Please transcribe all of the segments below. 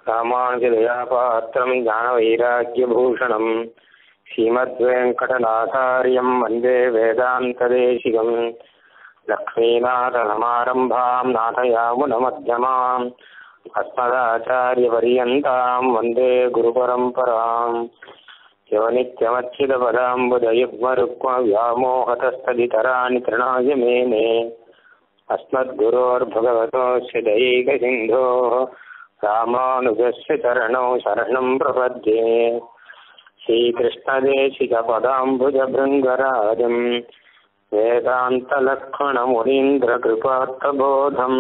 ராமானுஜதயாபாத்திரம் ஞானவைராக்கியபூஷணம் ஸ்ரீமத்வேங்கடநாதாரியம் வந்தே வேதாந்ததேசிகம் லக்ஷ்மீநாதசமாரம்பாம் நாதயாமுனமध्यமாம் अस्मदाचार्यपर्यन्ताम् वन्दे गुरुपरम्पराम् यवनित्यमच्युतपदाम्बुदयुग्मरुक्मव्यामोहतस्तदितराणि तृणाय मेने अस्मद्गुरोर्भगवतोऽस्य दयैकसिन्धोः रामानुजस्य चरणौ शरणम् प्रपद्ये श्रीकृष्णदेशिकपदाम्बुजभृङ्गराजम् वेदान्तलक्ष्मणमुनीन्द्रकृपार्थबोधम्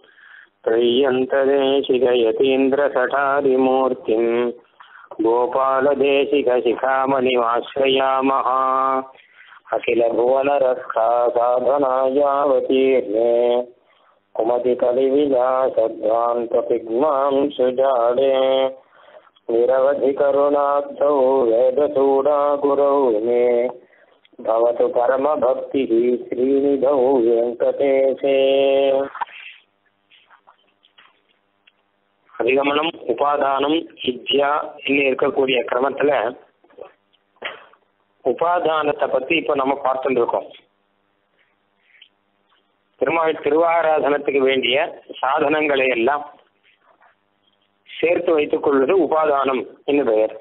त्रय्यन्तदेशिकयतीन्द्रसठादिमूर्तिम् गोपालदेशिकशिखामणिमाश्रयामः अखिलभुवनरक्षा साधनायावतीर्णे कुमतिकलिविलासध्वान्तपिग्मां सुजाडे निरवधिकरुणाब्धौ वेदचूडागुरौ मे भवतु परमभक्तिः श्रीनिधौ वेङ्कटेशे அதிகமனம் உபாதானம் வித்யா இன்னும் இருக்கக்கூடிய கிரமத்துல உபாதானத்தை பத்தி இப்ப நம்ம பார்த்துட்டு இருக்கோம் திருமால் திருவாராதனத்துக்கு வேண்டிய சாதனங்களை எல்லாம் சேர்த்து வைத்துக் கொள்வது உபாதானம் என்று பெயர்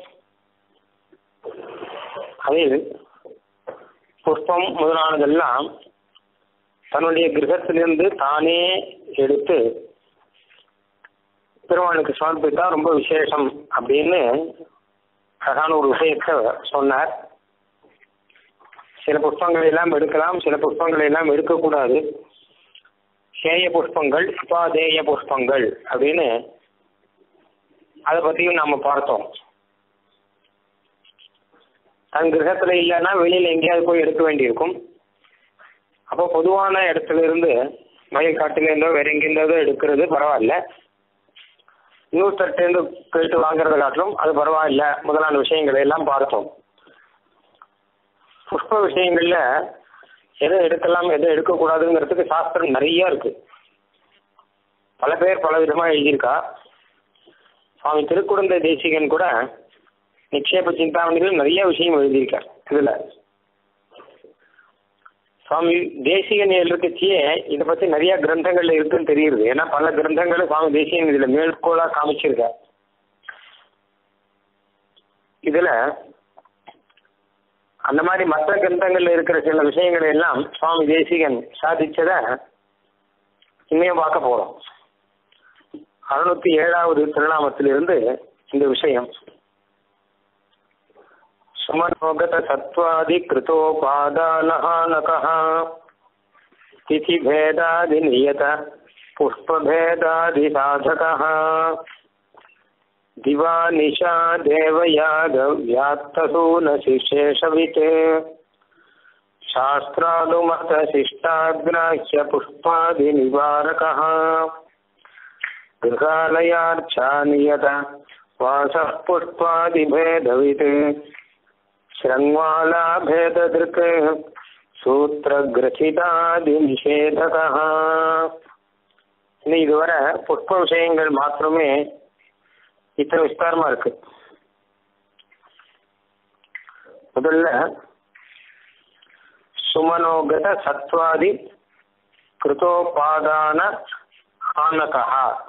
அதில் புஷ்பம் முதலானதெல்லாம் தன்னுடைய கிரகத்திலிருந்து தானே எடுத்து பெருமானுக்கு சமர்ப்பித்தா ரொம்ப விசேஷம் அப்படின்னு அழகான ஒரு விஷயத்த சொன்னார் சில புஷ்பங்களை எல்லாம் எடுக்கலாம் சில புஷ்பங்களை எல்லாம் எடுக்கக்கூடாது சேய புஷ்பங்கள் உபாதேய புஷ்பங்கள் அப்படின்னு அதை பத்தியும் நாம பார்த்தோம் தன் கிரகத்துல இல்லைன்னா வெளியில எங்கேயாவது போய் எடுக்க வேண்டியிருக்கும் அப்போ பொதுவான இடத்துல இருந்து மயில் காட்டுல இருந்தோ வேற எங்கிருந்தோ எடுக்கிறது பரவாயில்ல இன்னொருத்தர்கிட்ட கேட்டு வாங்குறத காட்டிலும் அது பரவாயில்ல முதலான விஷயங்களை எல்லாம் பார்த்தோம் புஷ்ப விஷயங்கள்ல எதை எடுக்கலாம் எதை எடுக்கக்கூடாதுங்கிறதுக்கு சாஸ்திரம் நிறைய இருக்கு பல பேர் பல விதமா எழுதியிருக்கா சுவாமி திருக்குழந்தை தேசிகன் கூட நிக்ஷேப சிந்தாமணிகள் நிறைய விஷயம் எழுதியிருக்கார் இதுல சுவாமி தேசிகன் இருக்கச்சியே இதை பத்தி நிறைய கிரந்தங்கள்ல இருக்குன்னு தெரியுது ஏன்னா பல கிரந்தங்களை சுவாமி தேசிகன் இதுல மேற்கோளா காமிச்சிருக்க இதுல அந்த மாதிரி மற்ற கிரந்தங்கள்ல இருக்கிற சில விஷயங்களை எல்லாம் சுவாமி தேசிகன் சாதிச்சத இன்னையும் பார்க்க போறோம் அறுநூத்தி ஏழாவது திருநாமத்திலிருந்து இந்த விஷயம் सुमनोगत सत्त्वादिकृतोपादानः नकः तिथिभेदादिनियत पुष्पभेदादिसाधकः दिवा निशा देवयागव्यात्तसूनशिशेषवित् शास्त्रानुमतशिष्टाग्राह्य पुष्पादिनिवारकः गृहालयार्चानियत वासः पुष्पादिभेदवित् शृङ्वालाभेददृक् சூத்திரகிரசிதாதிநிஷேதகா இன்னும் இதுவரை புஷ்ப விஷயங்கள் மாத்திரமே இத்தனை விஸ்தாரமா இருக்கு முதல்ல சுமனோகத சத்வாதி கிருதோபாதான ஆனகா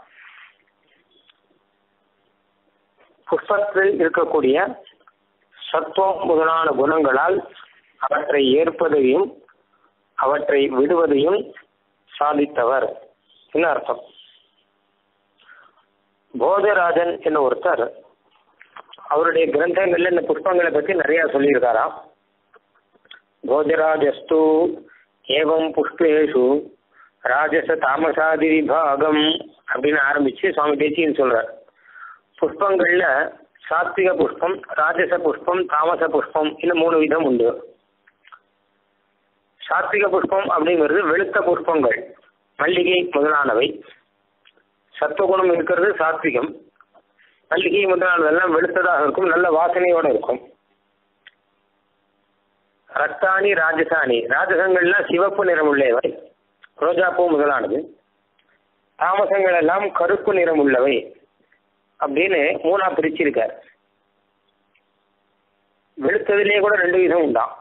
புஷ்பத்தில் இருக்கக்கூடிய சத்துவம் முதலான குணங்களால் அவற்றை ஏற்பதையும் அவற்றை விடுவதையும் சாதித்தவர் என்ன அர்த்தம் போதராஜன் என்ன ஒருத்தர் அவருடைய கிரந்தங்கள்ல இந்த புஷ்பங்களை பத்தி நிறைய சொல்லியிருக்காராம் போஜராஜஸ்து ஏவம் புஷ்பேஷு ராஜச தாமசாதி விபாகம் அப்படின்னு ஆரம்பிச்சு சுவாமி தேசியன் சொல்றார் புஷ்பங்கள்ல சாத்விக புஷ்பம் ராஜச புஷ்பம் தாமச புஷ்பம் இன்னும் மூணு விதம் உண்டு சாத்விக புஷ்பம் அப்படிங்கிறது வெளுத்த புஷ்பங்கள் மல்லிகை முதலானவை சத்துவகுணம் இருக்கிறது சாத்விகம் மல்லிகை முதலானதெல்லாம் வெளுத்ததாக இருக்கும் நல்ல வாசனையோட இருக்கும் ரத்தானி ராஜசானி ராஜசங்கள்லாம் சிவப்பு நிறம் உள்ளவை ரோஜாப்பூ முதலானது தாமசங்கள் எல்லாம் கருப்பு நிறம் உள்ளவை அப்படின்னு மூணா பிரிச்சிருக்கார் வெளுத்ததுலேயே கூட ரெண்டு விதம் உண்டாம்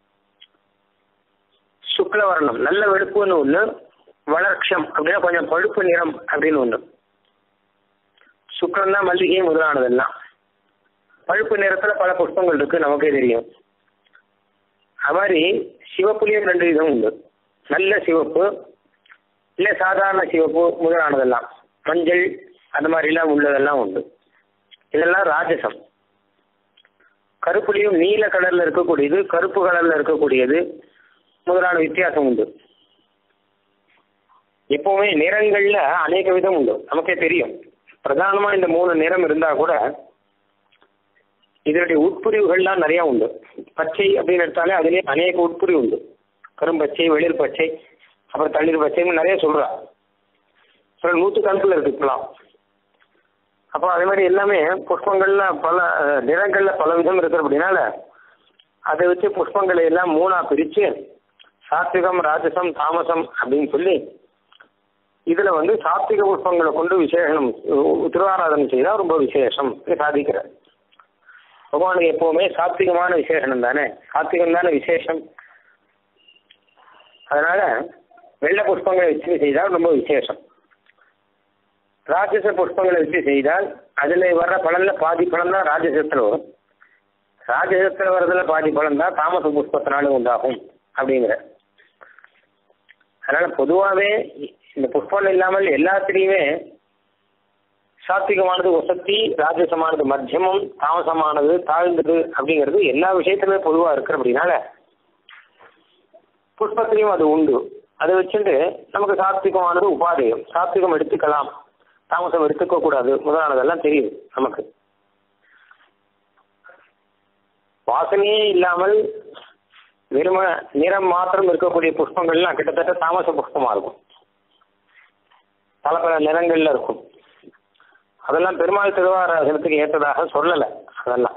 சுக்லவர்ணம் நல்ல வெளுப்புன்னு ஒன்று வளர்க்ஷம் அப்படின்னா கொஞ்சம் பழுப்பு நிறம் அப்படின்னு ஒன்று சுக்லம் தான் மல்லிகை முதலானதெல்லாம் பழுப்பு நிறத்தில் பல புஷ்பங்கள் இருக்கு நமக்கே தெரியும் அது மாதிரி சிவப்புலேயும் ரெண்டு விதம் உண்டு நல்ல சிவப்பு இல்லை சாதாரண சிவப்பு முதலானதெல்லாம் மஞ்சள் அந்த மாதிரிலாம் உள்ளதெல்லாம் உண்டு இதெல்லாம் ராஜசம் கருப்புலேயும் நீல கலர்ல இருக்கக்கூடியது கருப்பு கலர்ல இருக்கக்கூடியது முதலான வித்தியாசம் உண்டு எப்பவுமே நிறங்கள்ல அநேக விதம் உண்டு நமக்கே தெரியும் பிரதானமா இந்த மூணு நிறம் இருந்தா கூட இதனுடைய உட்பிரிவுகள்லாம் நிறைய உண்டு பச்சை அப்படின்னு எடுத்தாலே அதுலேயே அநேக உட்பிரிவு உண்டு கரும்பச்சை வெளிர் பச்சை அப்புறம் தண்ணீர் பச்சைன்னு நிறைய சொல்றா சில நூற்றுக்கணக்கில் இருக்கு இப்பெல்லாம் அப்போ அதே மாதிரி எல்லாமே புஷ்பங்கள்ல பல அஹ், நிறங்கள்ல பல விதம் இருக்கு அப்படின்னால அதை வச்சு புஷ்பங்களை எல்லாம் மூணா பிரிச்சு சாத்விகம் ராஜசம் தாமசம் அப்படின்னு சொல்லி இதுல வந்து சாத்விக புஷ்பங்களை கொண்டு விசேஷம் உ- திருவாராதனை செய்தா ரொம்ப விசேஷம் சாதிக்கிறார் பகவானுக்கு எப்பவுமே சாத்விகமான விசேஷனம் தானே சாத்விகம் தானே விசேஷம் அதனால வெள்ளை புஷ்பங்களை வச்சு செய்தால் ரொம்ப விசேஷம் ராட்சச புஷ்பங்களை வச்சு செய்தால் அதுல வர்ற பலன்ல பாதி பலன் தான் ராஜசத்துல வரும் ராஜசத்துல வர்றதுல பாதி பலன் தான் தாமச புஷ்பத்தினால உண்டாகும் அப்படிங்கிற அதனால பொதுவாகவே இந்த புஷ்பம் இல்லாமல் எல்லாத்திலையுமே சாத்விகமானது வசத்தி ராஜசமானது மத்தியமம் தாமசமானது தாழ்ந்தது அப்படிங்கிறது எல்லா விஷயத்திலுமே பொதுவாக இருக்கிற அப்படின்னால புஷ்பத்திலையும் அது உண்டு அதை வச்சுட்டு நமக்கு சாத்விகமானது உபாதேயம் சாத்விகம் எடுத்துக்கலாம் தாமசம் எடுத்துக்க கூடாது முதலானதெல்லாம் தெரியுது நமக்கு வாசனையே இல்லாமல் வெறும நிறம் மாத்திரம் இருக்கக்கூடிய புஷ்பங்கள்லாம் கிட்டத்தட்ட தாமச புஷ்பமா இருக்கும் பல பல நிறங்கள்ல இருக்கும் அதெல்லாம் பெருமாள் திருவாராசனத்துக்கு ஏற்றதாக சொல்லலை அதெல்லாம்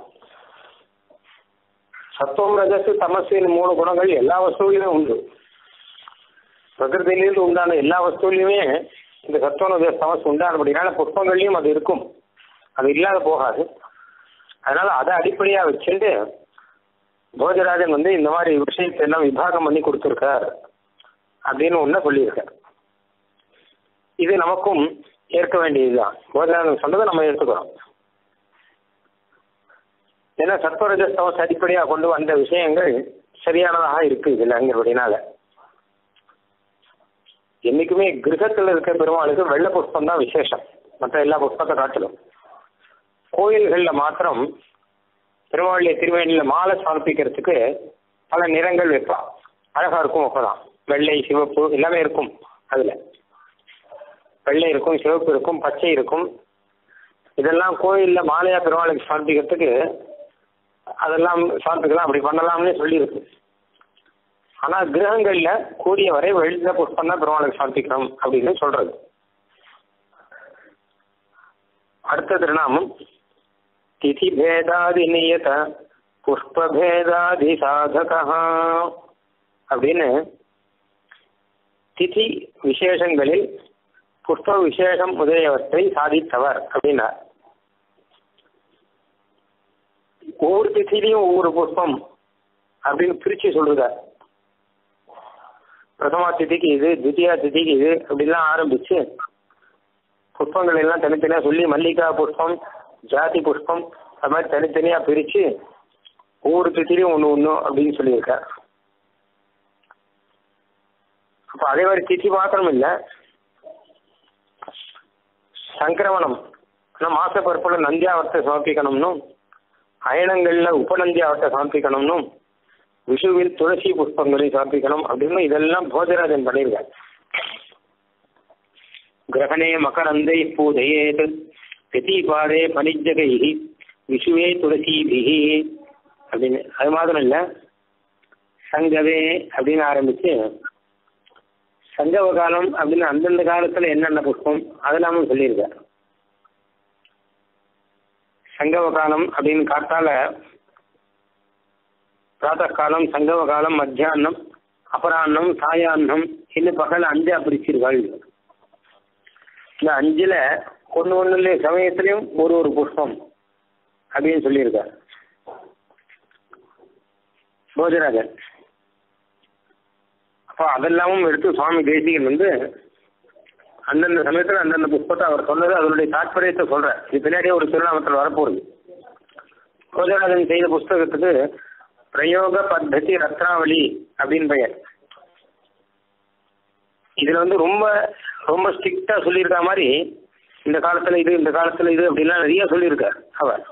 சத்துவம் ரஜசு தமசின் மூணு குணங்கள் எல்லா வஸ்துவிலுமே உண்டு பிரகிருதியிலிருந்து உண்டான எல்லா வஸ்துவிலையுமே இந்த சத்துவம் ரஜஸ் தமஸ் உண்டான அப்படினால புஷ்பங்கள்லையும் அது இருக்கும் அது இல்லாத போகாது அதனால அதை அடிப்படையா வச்சுட்டு போஜராஜன் வந்து இந்த மாதிரி விஷயத்தை எல்லாம் விபாகம் பண்ணி கொடுத்துருக்கார் அப்படின்னு ஒன்று சொல்லியிருக்கார் இது நமக்கும் ஏற்க வேண்டியதுதான் போஜராஜன் சொன்னதை நம்ம ஏற்றுக்கிறோம் ஏன்னா சத்வரஜஸ்தவஸ் அடிப்படையாக கொண்டு வந்த விஷயங்கள் சரியானதாக இருக்கு இதுலங்கிறபடினால என்னைக்குமே கிரகத்தில் இருக்க பெருமாளுக்கு வெள்ளை புஷ்பம் தான் விசேஷம் மற்ற எல்லா புஷ்பத்தை காட்டிலும் கோயில்களில் மாத்திரம் பெருமாளுடைய திருவேணியில் மாலை சமர்ப்பிக்கிறதுக்கு பல நிறங்கள் வைப்பா அழகா இருக்கும் அப்பதான் வெள்ளை சிவப்பு எல்லாமே இருக்கும் அதுல வெள்ளை இருக்கும் சிவப்பு இருக்கும் பச்சை இருக்கும் இதெல்லாம் கோயிலில் மாலையா பெருமாளுக்கு சமர்ப்பிக்கிறதுக்கு அதெல்லாம் சமர்ப்பிக்கலாம் அப்படி பண்ணலாம்னு சொல்லியிருக்கு ஆனால் கிரகங்களில் கூடிய வரை வெள்ள புஷ்பம் தான் பெருமாளுக்கு சமர்ப்பிக்கணும் அப்படின்னு சொல்றது அடுத்த திருநாமம் திதி பேதாதி நியத புஷ்பபேதாதி சாதகா அப்படின்னு திதி விசேஷங்களில் புஷ்ப விசேஷம் முதலியவற்றை சாதித்தவர் அப்படின்னார் ஒவ்வொரு திதியிலையும் ஒவ்வொரு புஷ்பம் அப்படின்னு பிரிச்சு சொல்லுதார் பிரதமா திதிக்கு இது தித்தியா திதிக்கு இது அப்படிலாம் ஆரம்பிச்சு புஷ்பங்கள் எல்லாம் தனித்தனியா சொல்லி மல்லிகா புஷ்பம் ஜாதி புஷ்பம் அது மாதிரி தனித்தனியா பிரிச்சு ஒவ்வொரு திதிலையும் ஒன்று ஒன்று அப்படின்னு சொல்லியிருக்கார் அப்போ அதே மாதிரி திதி மாத்திரம் இல்லை சங்கிரமணம் ஆனால் மாச பருப்புல நந்தியாவத்தை சமர்ப்பிக்கணும்னு அயனங்கள்ல உபநந்தியாவத்தை சமர்ப்பிக்கணும்னு விஷுவில் துளசி புஷ்பங்களை சமர்ப்பிக்கணும் அப்படின்னு இதெல்லாம் போஜராஜன் பண்ணியிருக்கார் கிரகணே மகரந்தை பூஜையேத் பிரதிபாதே பனிஜகை விஷுவே துளசிபிகி அப்படின்னு அது மாத்திரம் இல்லை சங்கவே அப்படின்னு ஆரம்பிச்சு சங்கவ காலம் அப்படின்னு அந்தந்த காலத்துல என்னென்ன புஷ்பம் அதெல்லாமும் சொல்லியிருக்கார் சங்கவ காலம் அப்படின்னு காத்தால பிராத்த காலம் சங்கவ காலம் மத்தியானம் அபராண்ணம் சாயான்னம் இன்னும் பகல் அஞ்சா பிரிச்சிருக்காள் இந்த அஞ்சுல ஒன்று ஒன்று சமயத்திலையும் ஒரு ஒரு புஷ்பம் அப்படின்னு சொல்லியிருக்கார் போஜராஜன் அப்போ அதெல்லாமும் எடுத்து சுவாமி தேசிகன் வந்து அந்தந்த சமயத்தில் அந்தந்த புஷ்பத்தை அவர் சொன்னது அதனுடைய தாற்பயத்தை சொல்றார் இது பின்னாடியே ஒரு திருநாமத்தில் வரப்போகுது போஜராஜன் செய்த புஸ்தகத்துக்கு பிரயோக பத்ததி ரத்னாவளி அப்படின்னு பெயர் இதுல வந்து ரொம்ப ரொம்ப ஸ்ட்ரிக்டா சொல்லியிருக்க மாதிரி இந்த காலத்துல இது இந்த காலத்துல இது அப்படிலாம் நிறைய சொல்லியிருக்கார் அவர்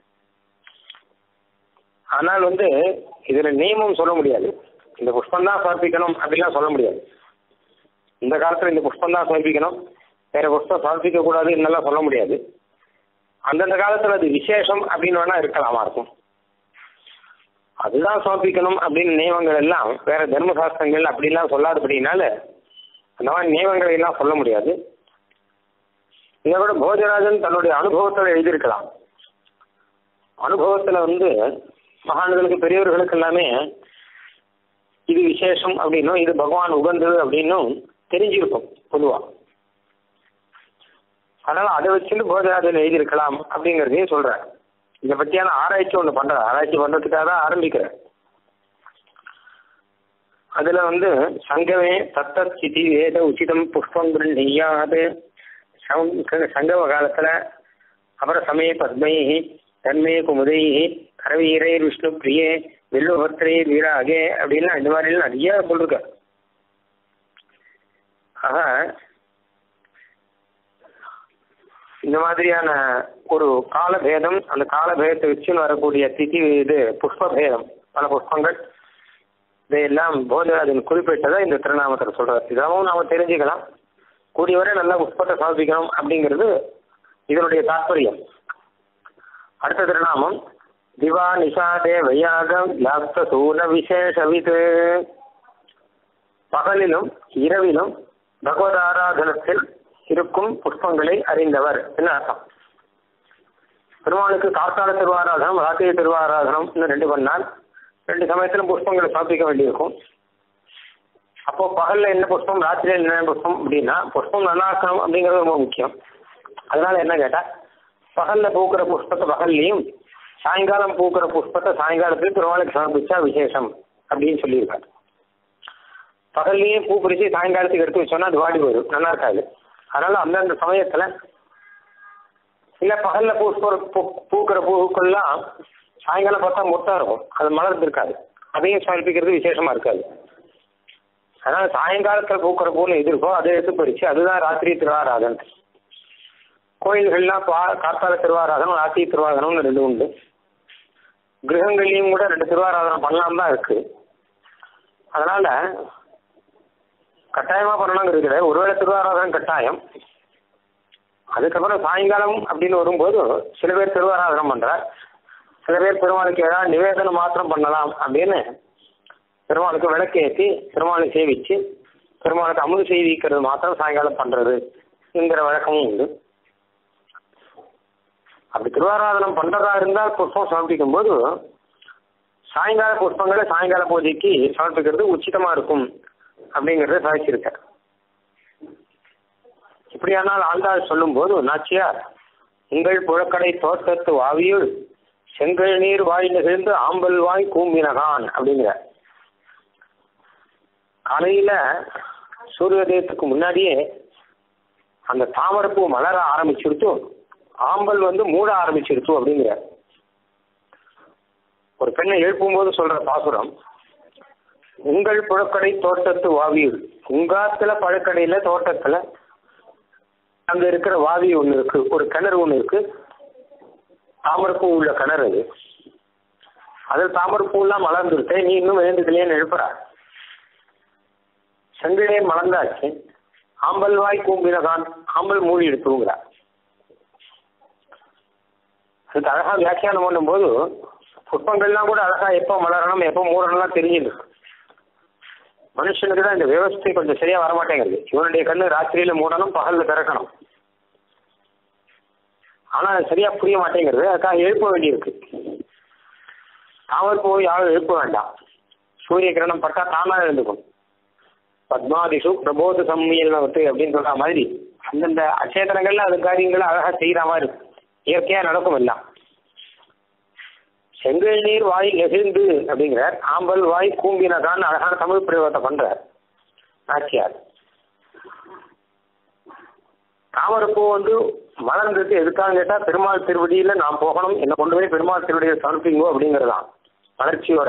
ஆனால் வந்து இதுல நியமம் சொல்ல முடியாது இந்த புஷ்பம் தான் சமர்ப்பிக்கணும் அப்படிலாம் சொல்ல முடியாது இந்த காலத்துல இந்த புஷ்பம் தான் சமர்ப்பிக்கணும் வேற புஷ்பம் சமர்ப்பிக்க கூடாது என்னெல்லாம் சொல்ல முடியாது அந்தந்த காலத்துல அது விசேஷம் அப்படின்னு வேணா இருக்கலாமா இருக்கும் அதுதான் சமர்ப்பிக்கணும் அப்படின்னு நியமங்கள் எல்லாம் வேற தர்மசாஸ்திரங்கள் அப்படிலாம் சொல்லாதபடினால அந்த மாதிரி நியமங்களை எல்லாம் சொல்ல முடியாது இதை விட போஜராஜன் தன்னுடைய அனுபவத்தில் எழுதியிருக்கலாம் அனுபவத்துல வந்து மகான்களுக்கு பெரியவர்களுக்கு எல்லாமே இது விசேஷம் அப்படின்னும் இது பகவான் உகந்தது அப்படின்னும் தெரிஞ்சிருக்கும் பொதுவா அதனால அதை வச்சுட்டு போஜராஜன் எழுதியிருக்கலாம் அப்படிங்கிறதையும் சொல்றேன் இதை பற்றியான ஆராய்ச்சி ஒன்று பண்றேன் ஆராய்ச்சி பண்றதுக்காக தான் ஆரம்பிக்கிறேன் அதுல வந்து சங்கமே தத்த ஸ்திதி வேத உச்சிதம் புஷ்பம் நெய்யாது சங்கம காலத்துல அப்புறம் சமய பத்மை தன்மே குமுதை கரவீரை விஷ்ணு பிரியே வெல்லுபத்திரை வீராகே அப்படின்லாம் இந்த மாதிரிலாம் நிறைய சொல்லிருக்க ஆக இந்த மாதிரியான ஒரு காலபேதம் அந்த காலபேதத்தை வச்சுன்னு வரக்கூடிய திதி இது புஷ்ப பேதம் பல புஷ்பங்கள் இதையெல்லாம் போதராஜன் குறிப்பிட்டதை இந்த திருநாமத்தில் சொல்றார் இதாகவும் நாம தெரிஞ்சுக்கலாம் கூடிய வரை நல்லா புஷ்பத்தை சமர்ப்பிக்கணும் அப்படிங்கிறது இதனுடைய தாற்பயம் அடுத்த திருநாமம் திவா நிஷாதே வையாகம் யாப்த சூன விசேஷவிது பகலிலும் இரவிலும் பகவத் ஆராதனத்தில் இருக்கும் புஷ்பங்களை அறிந்தவர் என்ன அர்த்தம் பெருமாளுக்கு காத்தால திருவாராதனம் ராத்திரி திருவாராதனம் ரெண்டு பண்ணால் ரெண்டு சமயத்திலும் புஷ்பங்களை சமர்ப்பிக்க வேண்டியிருக்கும் அப்போ பகல்ல என்ன புஷ்பம் ராத்திரியில் என்ன புஷ்பம் அப்படின்னா புஷ்பம் நல்லா இருக்கணும் அப்படிங்கிறது ரொம்ப முக்கியம் அதனால என்ன கேட்டா பகல்ல பூக்கிற புஷ்பத்தை பகல்லையும் சாயங்காலம் பூக்கிற புஷ்பத்தை சாயங்காலத்துக்கு பெருமாளுக்கு சமர்ப்பிச்சா விசேஷம் அப்படின்னு சொல்லியிருக்காரு பகல்லையே பூ பிடிச்சி சாயங்காலத்துக்கு எடுத்து வச்சோன்னா அது வாடி போயிடும் நல்லா இருக்காது அதனால அந்தந்த சமயத்துல இல்ல பகல்ல பூ பூக்கிற பூக்கள்லாம் சாயங்காலம் பார்த்தா மொத்தம் இருக்கும் அது மலர்ந்து இருக்காது அதையும் சமர்ப்பிக்கிறது விசேஷமா இருக்காது அதனால சாயங்காலத்துல பூக்கிற பூன்னு எது இருக்கோ அதை எடுத்து பறிச்சு அதுதான் ராத்திரி திருவாராதன் கோயில்கள்லாம் பா காத்தால திருவாராதனம் ராத்திரி திருவாராதனம்னு ரெண்டு உண்டு கிரகங்கள்லையும் கூட ரெண்டு திருவாராதனம் பண்ணலாம் தான் இருக்கு அதனால கட்டாயமா பண்ணணுங்கிறது கிடையாது ஒருவேளை திருவாராதனம் கட்டாயம் அதுக்கப்புறம் சாயங்காலம் அப்படின்னு வரும்போது சில பேர் திருவாராதனம் பண்றார் சில பேர் பெருமாளுக்கு ஏதாவது நிவேதனம் மாத்திரம் பண்ணலாம் அப்படின்னு பெருமாளுக்கு விளக்கு ஏற்றி பெருமாளை சேவிச்சு பெருமாளுக்கு அமுது செய்விக்கிறது மாத்திரம் சாயங்காலம் பண்றது என்கிற வழக்கமும் உண்டு அப்படி திருவாராதனம் பண்றதா இருந்தால் புஷ்பம் சமர்ப்பிக்கும் போது சாயங்கால புஷ்பங்களை சாயங்கால பூஜைக்கு சமர்ப்பிக்கிறது உச்சிதமா இருக்கும் அப்படிங்கறத சாதிச்சிருக்கார் இப்படியானால் ஆண்டாள் சொல்லும் போது நாச்சியார் உங்கள் புழக்கடை தோட்டத்து வாவியுள் செங்கல் நீர் வாய் நிகழ்ந்து ஆம்பல் வாய் கூம்பினகான் அப்படிங்கிற காலையில சூரியோதயத்துக்கு முன்னாடியே அந்த தாமரப்பூ மலர ஆரம்பிச்சிருத்து ஆம்பல் வந்து மூட ஆரம்பிச்சிருத்து அப்படிங்கிற ஒரு பெண்ணை எழுப்பும் போது சொல்ற பாசுரம் உங்கள் புழக்கடை தோட்டத்து வாவியுள் உங்காத்துல பழக்கடையில தோட்டத்துல அங்க இருக்கிற வாவி ஒண்ணு இருக்கு ஒரு கிணறு ஒண்ணு இருக்கு தாமரப்பூ உள்ள கிணறு அது அதில் தாமரப்பூலாம் மலர்ந்துருச்சு நீ இன்னும் எழுந்துக்கலையேன்னு எழுப்புறா செங்கிலே மலர்ந்தாச்சு ஆம்பல் வாய் கூம்பினதான் ஆம்பல் மூடி எடுத்துங்கிறா அதுக்கு அழகா வியாக்கியானம் பண்ணும்போது புஷ்பங்கள்லாம் கூட அழகா எப்போ மலரணும் எப்போ மூடணும்லாம் தெரிஞ்சிருக்கு மனுஷனுக்கு தான் இந்த விவசாய கொஞ்சம் சரியா வரமாட்டேங்குது இவனுடைய கண்ணு ராத்திரியில மூடணும் பகல்ல திறக்கணும் ஆனா அது சரியா புரிய மாட்டேங்கிறது அதுக்காக எழுப்ப வேண்டியிருக்கு தாமர் போய் யாரும் எழுப்ப வேண்டாம் சூரிய கிரணம் பட்டா தானா எழுந்துக்கும் பத்மாதிஷு பிரபோத சம்மேளனத்து அப்படின்னு சொல்ற மாதிரி அந்தந்த அச்சேதனங்கள்ல அது காரியங்களை அழகா செய்யற மாதிரி இருக்கு இயற்கையா நடக்கும் எல்லாம் செங்கல் நீர் வாய் நெகிழ்ந்து அப்படிங்கிறார் ஆம்பல் வாய் கூம்பினதான் அழகான தமிழ் பிரயோகத்தை பண்றார் நாச்சியார் தாமரைப்பூ வந்து மலர்ந்தது எதுக்காக கேட்டா பெருமாள் திருவடியில நான் போகணும் என்னை கொண்டு போய் பெருமாள் திருவடியை சமர்ப்பிங்கோ அப்படிங்கறதான் வளர்ச்சியோட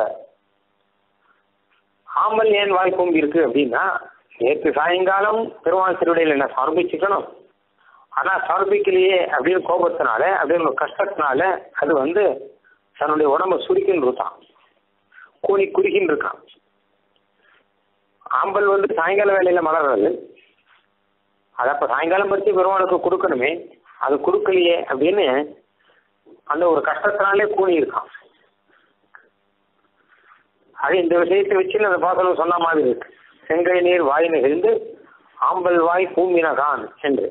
ஆம்பல் ஏன் வாய் கூம்பி இருக்கு அப்படின்னா நேற்று சாயங்காலம் பெருமாள் திருவடியில் என்ன சமர்ப்பிச்சுக்கணும் ஆனா சமர்ப்பிக்கலையே அப்படின்னு கோபத்தினால அப்படின்னு ஒரு கஷ்டத்தினால அது வந்து தன்னுடைய உடம்ப சுருக்கின்னு இருக்கான் கூனி குறுகின்னு இருக்கான் ஆம்பல் வந்து சாயங்கால வேலையில மலர்றது அதை அப்ப சாயங்காலம் பறிச்சு பெருமாளுக்கு கொடுக்கணுமே அது கொடுக்கலையே அப்படின்னு அந்த ஒரு கஷ்டத்தினாலே கூனி இருக்கான் அது இந்த விஷயத்தை வச்சு அந்த பாசனம் சொன்ன மாதிரி இருக்கு செங்கை நீர் வாய் நெகிழ்ந்து ஆம்பல் வாய் பூமினகான் என்று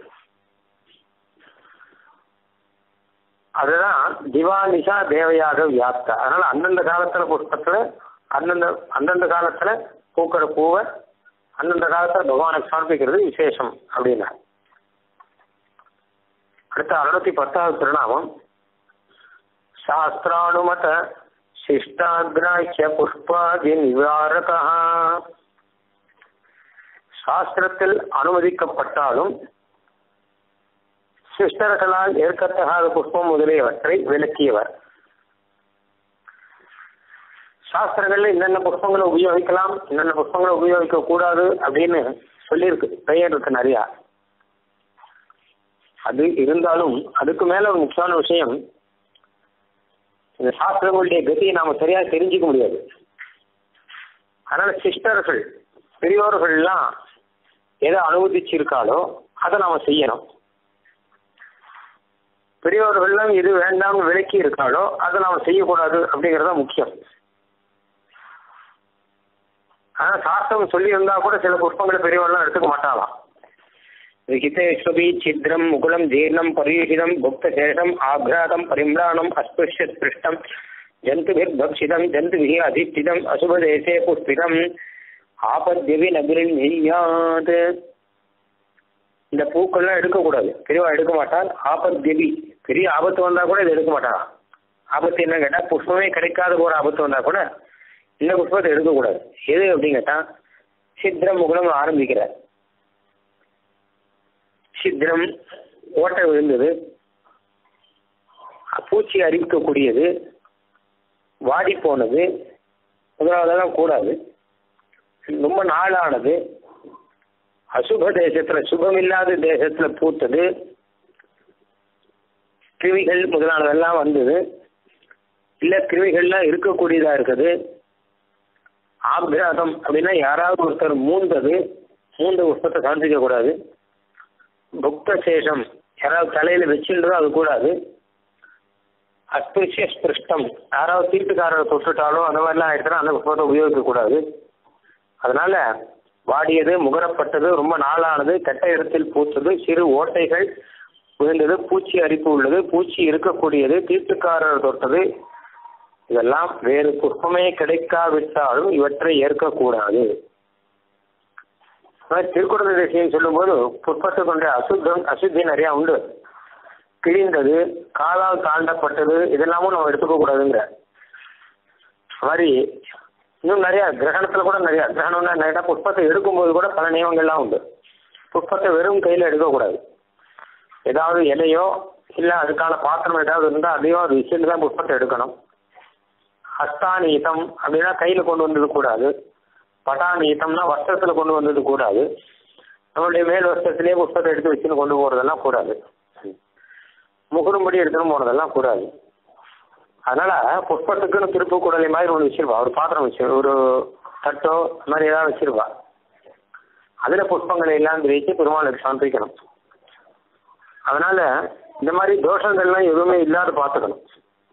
அதுதான் திவானிஷா தேவையாக வியாப்த அதனால அந்தந்த காலத்துல புஷ்பத்துல அந்தந்த அந்தந்த காலத்துல பூக்கிற பூவை அந்தந்த காலத்துல பகவானுக்கு சமர்ப்பிக்கிறது விசேஷம் அப்படின்னா அடுத்த அறுநூத்தி பத்தாவது திருநாமம் சாஸ்திரானுமத சிஷ்டாகிராஹ்ய புஷ்பாதி நிவாரகா சாஸ்திரத்தில் அனுமதிக்கப்பட்டாலும் சிஸ்டர்களால் ஏற்கத்தகாத புஷ்பம் முதலியவற்றை விளக்கியவர் சாஸ்திரங்கள்ல என்னென்ன புஷ்பங்களை உபயோகிக்கலாம் என்னென்ன புஷ்பங்களை உபயோகிக்க கூடாது அப்படின்னு சொல்லியிருக்கு பெயர் இருக்கு நிறையா அது இருந்தாலும் அதுக்கு மேல ஒரு முக்கியமான விஷயம் இந்த சாஸ்திரங்களுடைய கதியை நாம சரியா தெரிஞ்சுக்க முடியாது அதனால சிஸ்டர்கள் பெரியோர்கள்லாம் எதை அனுமதிச்சிருக்காளோ அதை நாம செய்யணும் பெரியவர்கள்லாம் எது வேண்டாம்னு விலக்கி இருக்காளோ அதை நாம செய்யக்கூடாது அப்படிங்கறத முக்கியம் ஆனா சாஸ்திரம் சொல்லி இருந்தா கூட சில புஷ்பங்களை பெரியவர்கள்லாம் எடுத்துக்க மாட்டாளாம் விகிதேஸ்வபி சித்ரம் முகுலம் ஜீர்ணம் பரியுஷிதம் புக்தசேஷம் ஆக்ராதம் பரிம்ராணம் அஸ்பிருஷ்யத் பிருஷ்டம் ஜந்துபிர் பக்ஷிதம் ஜந்துபிஹி அதிஷ்டிதம் அசுபதேசே புஷ்பிதம் ஆபத்யவி நகரில் நெய்யாது இந்த பூக்கள்லாம் எடுக்கக்கூடாது பெரியவா எடுக்க மாட்டால் ஆபத்யவி பெரிய ஆபத்து வந்தா கூட இதை எடுக்க மாட்டாளாம் ஆபத்து என்ன கேட்டா புஷ்பமே கிடைக்காத ஒரு ஆபத்து வந்தா கூட இந்த புஷ்பத்தை எடுக்கக்கூடாது எது அப்படின்னு கேட்டா சித்திரம் முகுலம் ஆரம்பிக்கிறார் சித்திரம் ஓட்டை விழுந்தது பூச்சி அறிவிக்கக்கூடியது வாடி போனது முதலாவதெல்லாம் கூடாது ரொம்ப நாளானது அசுப தேசத்துல சுபம் இல்லாத தேசத்துல பூத்தது கிருமிகள் முதலானதெல்லாம் வந்தது இல்ல கிருமிகள்லாம் இருக்கக்கூடியதா இருக்குது ஆபிராதம் அப்படின்னா யாராவது ஒருத்தர் மூந்தது மூந்த புஷ்பத்தை சமர்ப்பிக்க கூடாது புக்த சேஷம் யாராவது தலையில வச்சுன்றதோ அது கூடாது அஸ்பிருஷ்ய ஸ்பிருஷ்டம் யாராவது தீட்டுக்காரரை தொட்டுட்டாலோ அந்த மாதிரிலாம் ஆயிடுச்சுன்னா அந்த புஷ்பத்தை உபயோகிக்க கூடாது அதனால வாடியது முகரப்பட்டது ரொம்ப நாளானது கெட்ட இடத்தில் பூத்தது சிறு ஓட்டைகள் விழுந்தது பூச்சி அரிப்பு உள்ளது பூச்சி இருக்கக்கூடியது தீட்டுக்காரர் தொட்டது இதெல்லாம் வேறு புஷ்பமே கிடைக்காவிட்டாலும் இவற்றை ஏற்கக்கூடாது திருக்குறள் விஷயம் சொல்லும்போது புஷ்பத்தை கொண்ட அசுத்தம் அசுத்தி நிறைய உண்டு கிழிந்தது காலால் தாண்டப்பட்டது இதெல்லாமும் நம்ம எடுத்துக்க கூடாதுங்கிற மாதிரி இன்னும் நிறைய கிரகணத்துல கூட நிறைய கிரகணம்னா நிறைய புஷ்பத்தை எடுக்கும்போது கூட பல நியமங்கள்லாம் உண்டு புஷ்பத்தை வெறும் கையில எடுக்கக்கூடாது ஏதாவது இலையோ இல்ல அதுக்கான பாத்திரம் ஏதாவது இருந்தா அதையும் அது வச்சுட்டு தான் புஷ்பத்தை எடுக்கணும் ஹஸ்தானீதம் அப்படின்னா கையில கொண்டு வந்தது கூடாது பட்டானீதம்னா வஸ்திரத்துல கொண்டு வந்தது கூடாது நம்மளுடைய மேல் வஸ்திரத்திலேயே புஷ்பத்தை எடுத்து வச்சுன்னு கொண்டு போறதெல்லாம் கூடாது முகுரும்படி எடுத்துன்னு போனதெல்லாம் கூடாது அதனால புஷ்பத்துக்குன்னு திருப்பு குடலை மாதிரி ஒன்று வச்சிருப்பா ஒரு பாத்திரம் வச்சு ஒரு தட்டோ அந்த மாதிரி ஏதாவது வச்சிருப்பா அதுல புஷ்பங்களை எல்லாம் வைத்து பெருமாளுக்கு சமர்ப்பிக்கணும் அதனால இந்த மாதிரி தோஷங்கள்லாம் எதுவுமே இல்லாத பார்த்துக்கணும்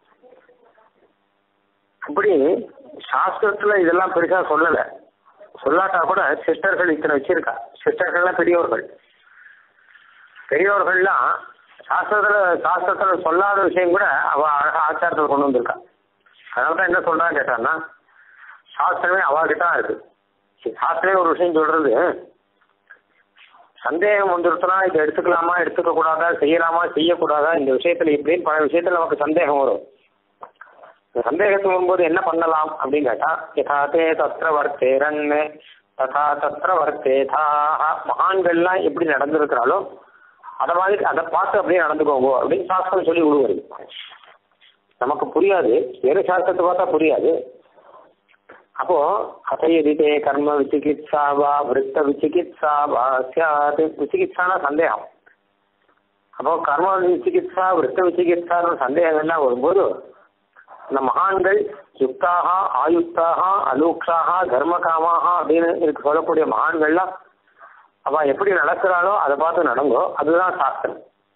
அப்படி சாஸ்திரத்துல இதெல்லாம் பெருசா சொல்லல சொல்லாட்டா கூட சிஸ்டர்கள் இத்தனை வச்சிருக்கா சிஸ்டர்கள்லாம் பெரியவர்கள் பெரியவர்கள்லாம் சாஸ்திரத்துல சாஸ்திரத்துல சொல்லாத விஷயம் கூட அவ அழகா ஆச்சாரத்தில் கொண்டு வந்திருக்கா அதனால தான் என்ன சொல்றான்னு கேட்டான்னா சாஸ்திரமே அவகிட்ட தான் இருக்கு சாஸ்திரமே ஒரு விஷயம் சொல்றது சந்தேகம் வந்துருச்சுன்னா இதை எடுத்துக்கலாமா எடுத்துக்க கூடாதா செய்யலாமா செய்யக்கூடாதா இந்த விஷயத்துல இப்படின்னு பல விஷயத்துல நமக்கு சந்தேகம் வரும் இந்த சந்தேகத்துக்கு வரும்போது என்ன பண்ணலாம் அப்படின்னு கேட்டா யதாத்தே தத்திர வர்த்தேரன் ததா தத்திர வர்த்தேதாக மகான்கள்லாம் எப்படி நடந்திருக்கிறாளோ அதை மாதிரி அதை பார்த்து அப்படியே நடந்துக்கோங்க அப்படின்னு சாஸ்திரம் சொல்லி விடுவாரு நமக்கு புரியாது வேறு சாஸ்திரத்தை பார்த்தா புரியாது அப்போ அசையதிதே கர்ம விசிகித்சா வா விருத்த விசிகித்சா வா சியாத் விசிகித்சான சந்தேகம் அப்போ கர்ம விசிகித்சா விருத்த விசிகித்சான சந்தேகங்கள்லாம் வரும்போது இந்த மகான்கள் யுக்தாக ஆயுக்தாக அலூக்ஷாக தர்மகாமாக அப்படின்னு இருக்கு சொல்லக்கூடிய மகான்கள்லாம் அவ எப்படி நடக்கிறாளோ அதை பார்த்து நடங்கோ அதுதான் சாஸ்திரம்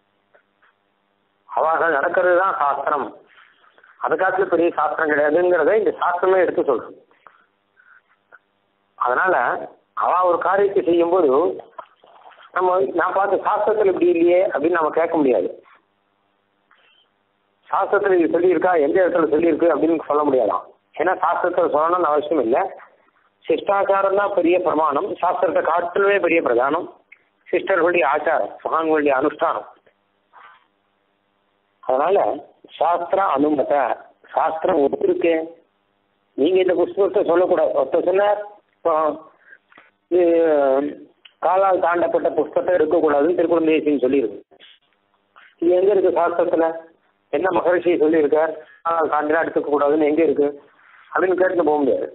அவர்கள் நடக்கிறது தான் சாஸ்திரம் அதுக்காச்சும் பெரிய சாஸ்திரம் கிடையாதுங்கிறத இந்த சாஸ்திரமே எடுத்து சொல்றோம் அதனால அவ ஒரு காரியத்தை செய்யும்போது நம்ம நான் பார்த்த சாஸ்திரத்தில் இப்படி இல்லையே அப்படின்னு நம்ம கேட்க முடியாது சாஸ்திரத்தில் இது சொல்லியிருக்கா எந்த இடத்துல சொல்லியிருக்கு அப்படின்னு சொல்ல முடியாதாம் ஏன்னா சாஸ்திரத்தில் சொல்லணும்னு அவசியம் இல்லை சிஷ்டாச்சாரம் தான் பெரிய பிரமாணம் சாஸ்திரத்தை காட்டிலுமே பெரிய பிரதானம் சிஸ்டர்களுடைய ஆச்சாரம் மகான்களுடைய அனுஷ்டானம் அதனால சாஸ்திர அனுமத சாஸ்திரம் ஒத்துருக்கு நீங்க இந்த புஸ்தகத்தை சொல்லக்கூடாது ஒருத்தர் சொன்னார் இப்போ இது காலால் தாண்டப்பட்ட புஸ்தகத்தை எடுக்கக்கூடாதுன்னு திருக்குழந்தேசின்னு சொல்லியிருக்கு இது எங்க இருக்கு சாஸ்திரத்துல என்ன மகர்ஷி சொல்லியிருக்கார் காலால் தாண்டினா எடுத்துக்க கூடாதுன்னு எங்க இருக்கு அப்படின்னு கேட்டு போக முடியாது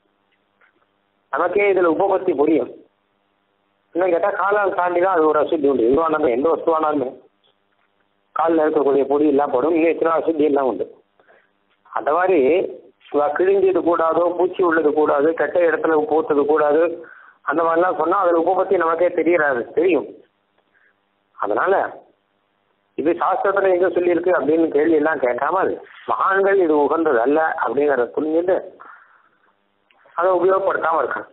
நமக்கே இதுல உபபத்தி புரியும் இன்னும் கேட்டா காலால் தாண்டி தான் அது ஒரு அசுத்தி உண்டு எதுவானாலும் எந்த வஸ்துவானாலுமே காலில் இருக்கக்கூடிய பொடி எல்லாம் போடும் இன்னும் எத்தனை அசுத்தி எல்லாம் உண்டு அந்த மாதிரி கிழிஞ்சது கூடாதோ பூச்சி உள்ளது கூடாது கெட்ட இடத்துல பூத்தது கூடாது அந்த மாதிரிலாம் சொன்னா அதில் உபபத்தி நமக்கே தெரியறாது தெரியும் அதனால இது சாஸ்திரத்துல எங்க சொல்லியிருக்கு அப்படின்னு கேள்வி எல்லாம் கேட்காமல் மகான்கள் இது உகந்தது அல்ல அப்படிங்கிறத புரிஞ்சுட்டு அதை உபயோகப்படுத்தாம இருக்கணும்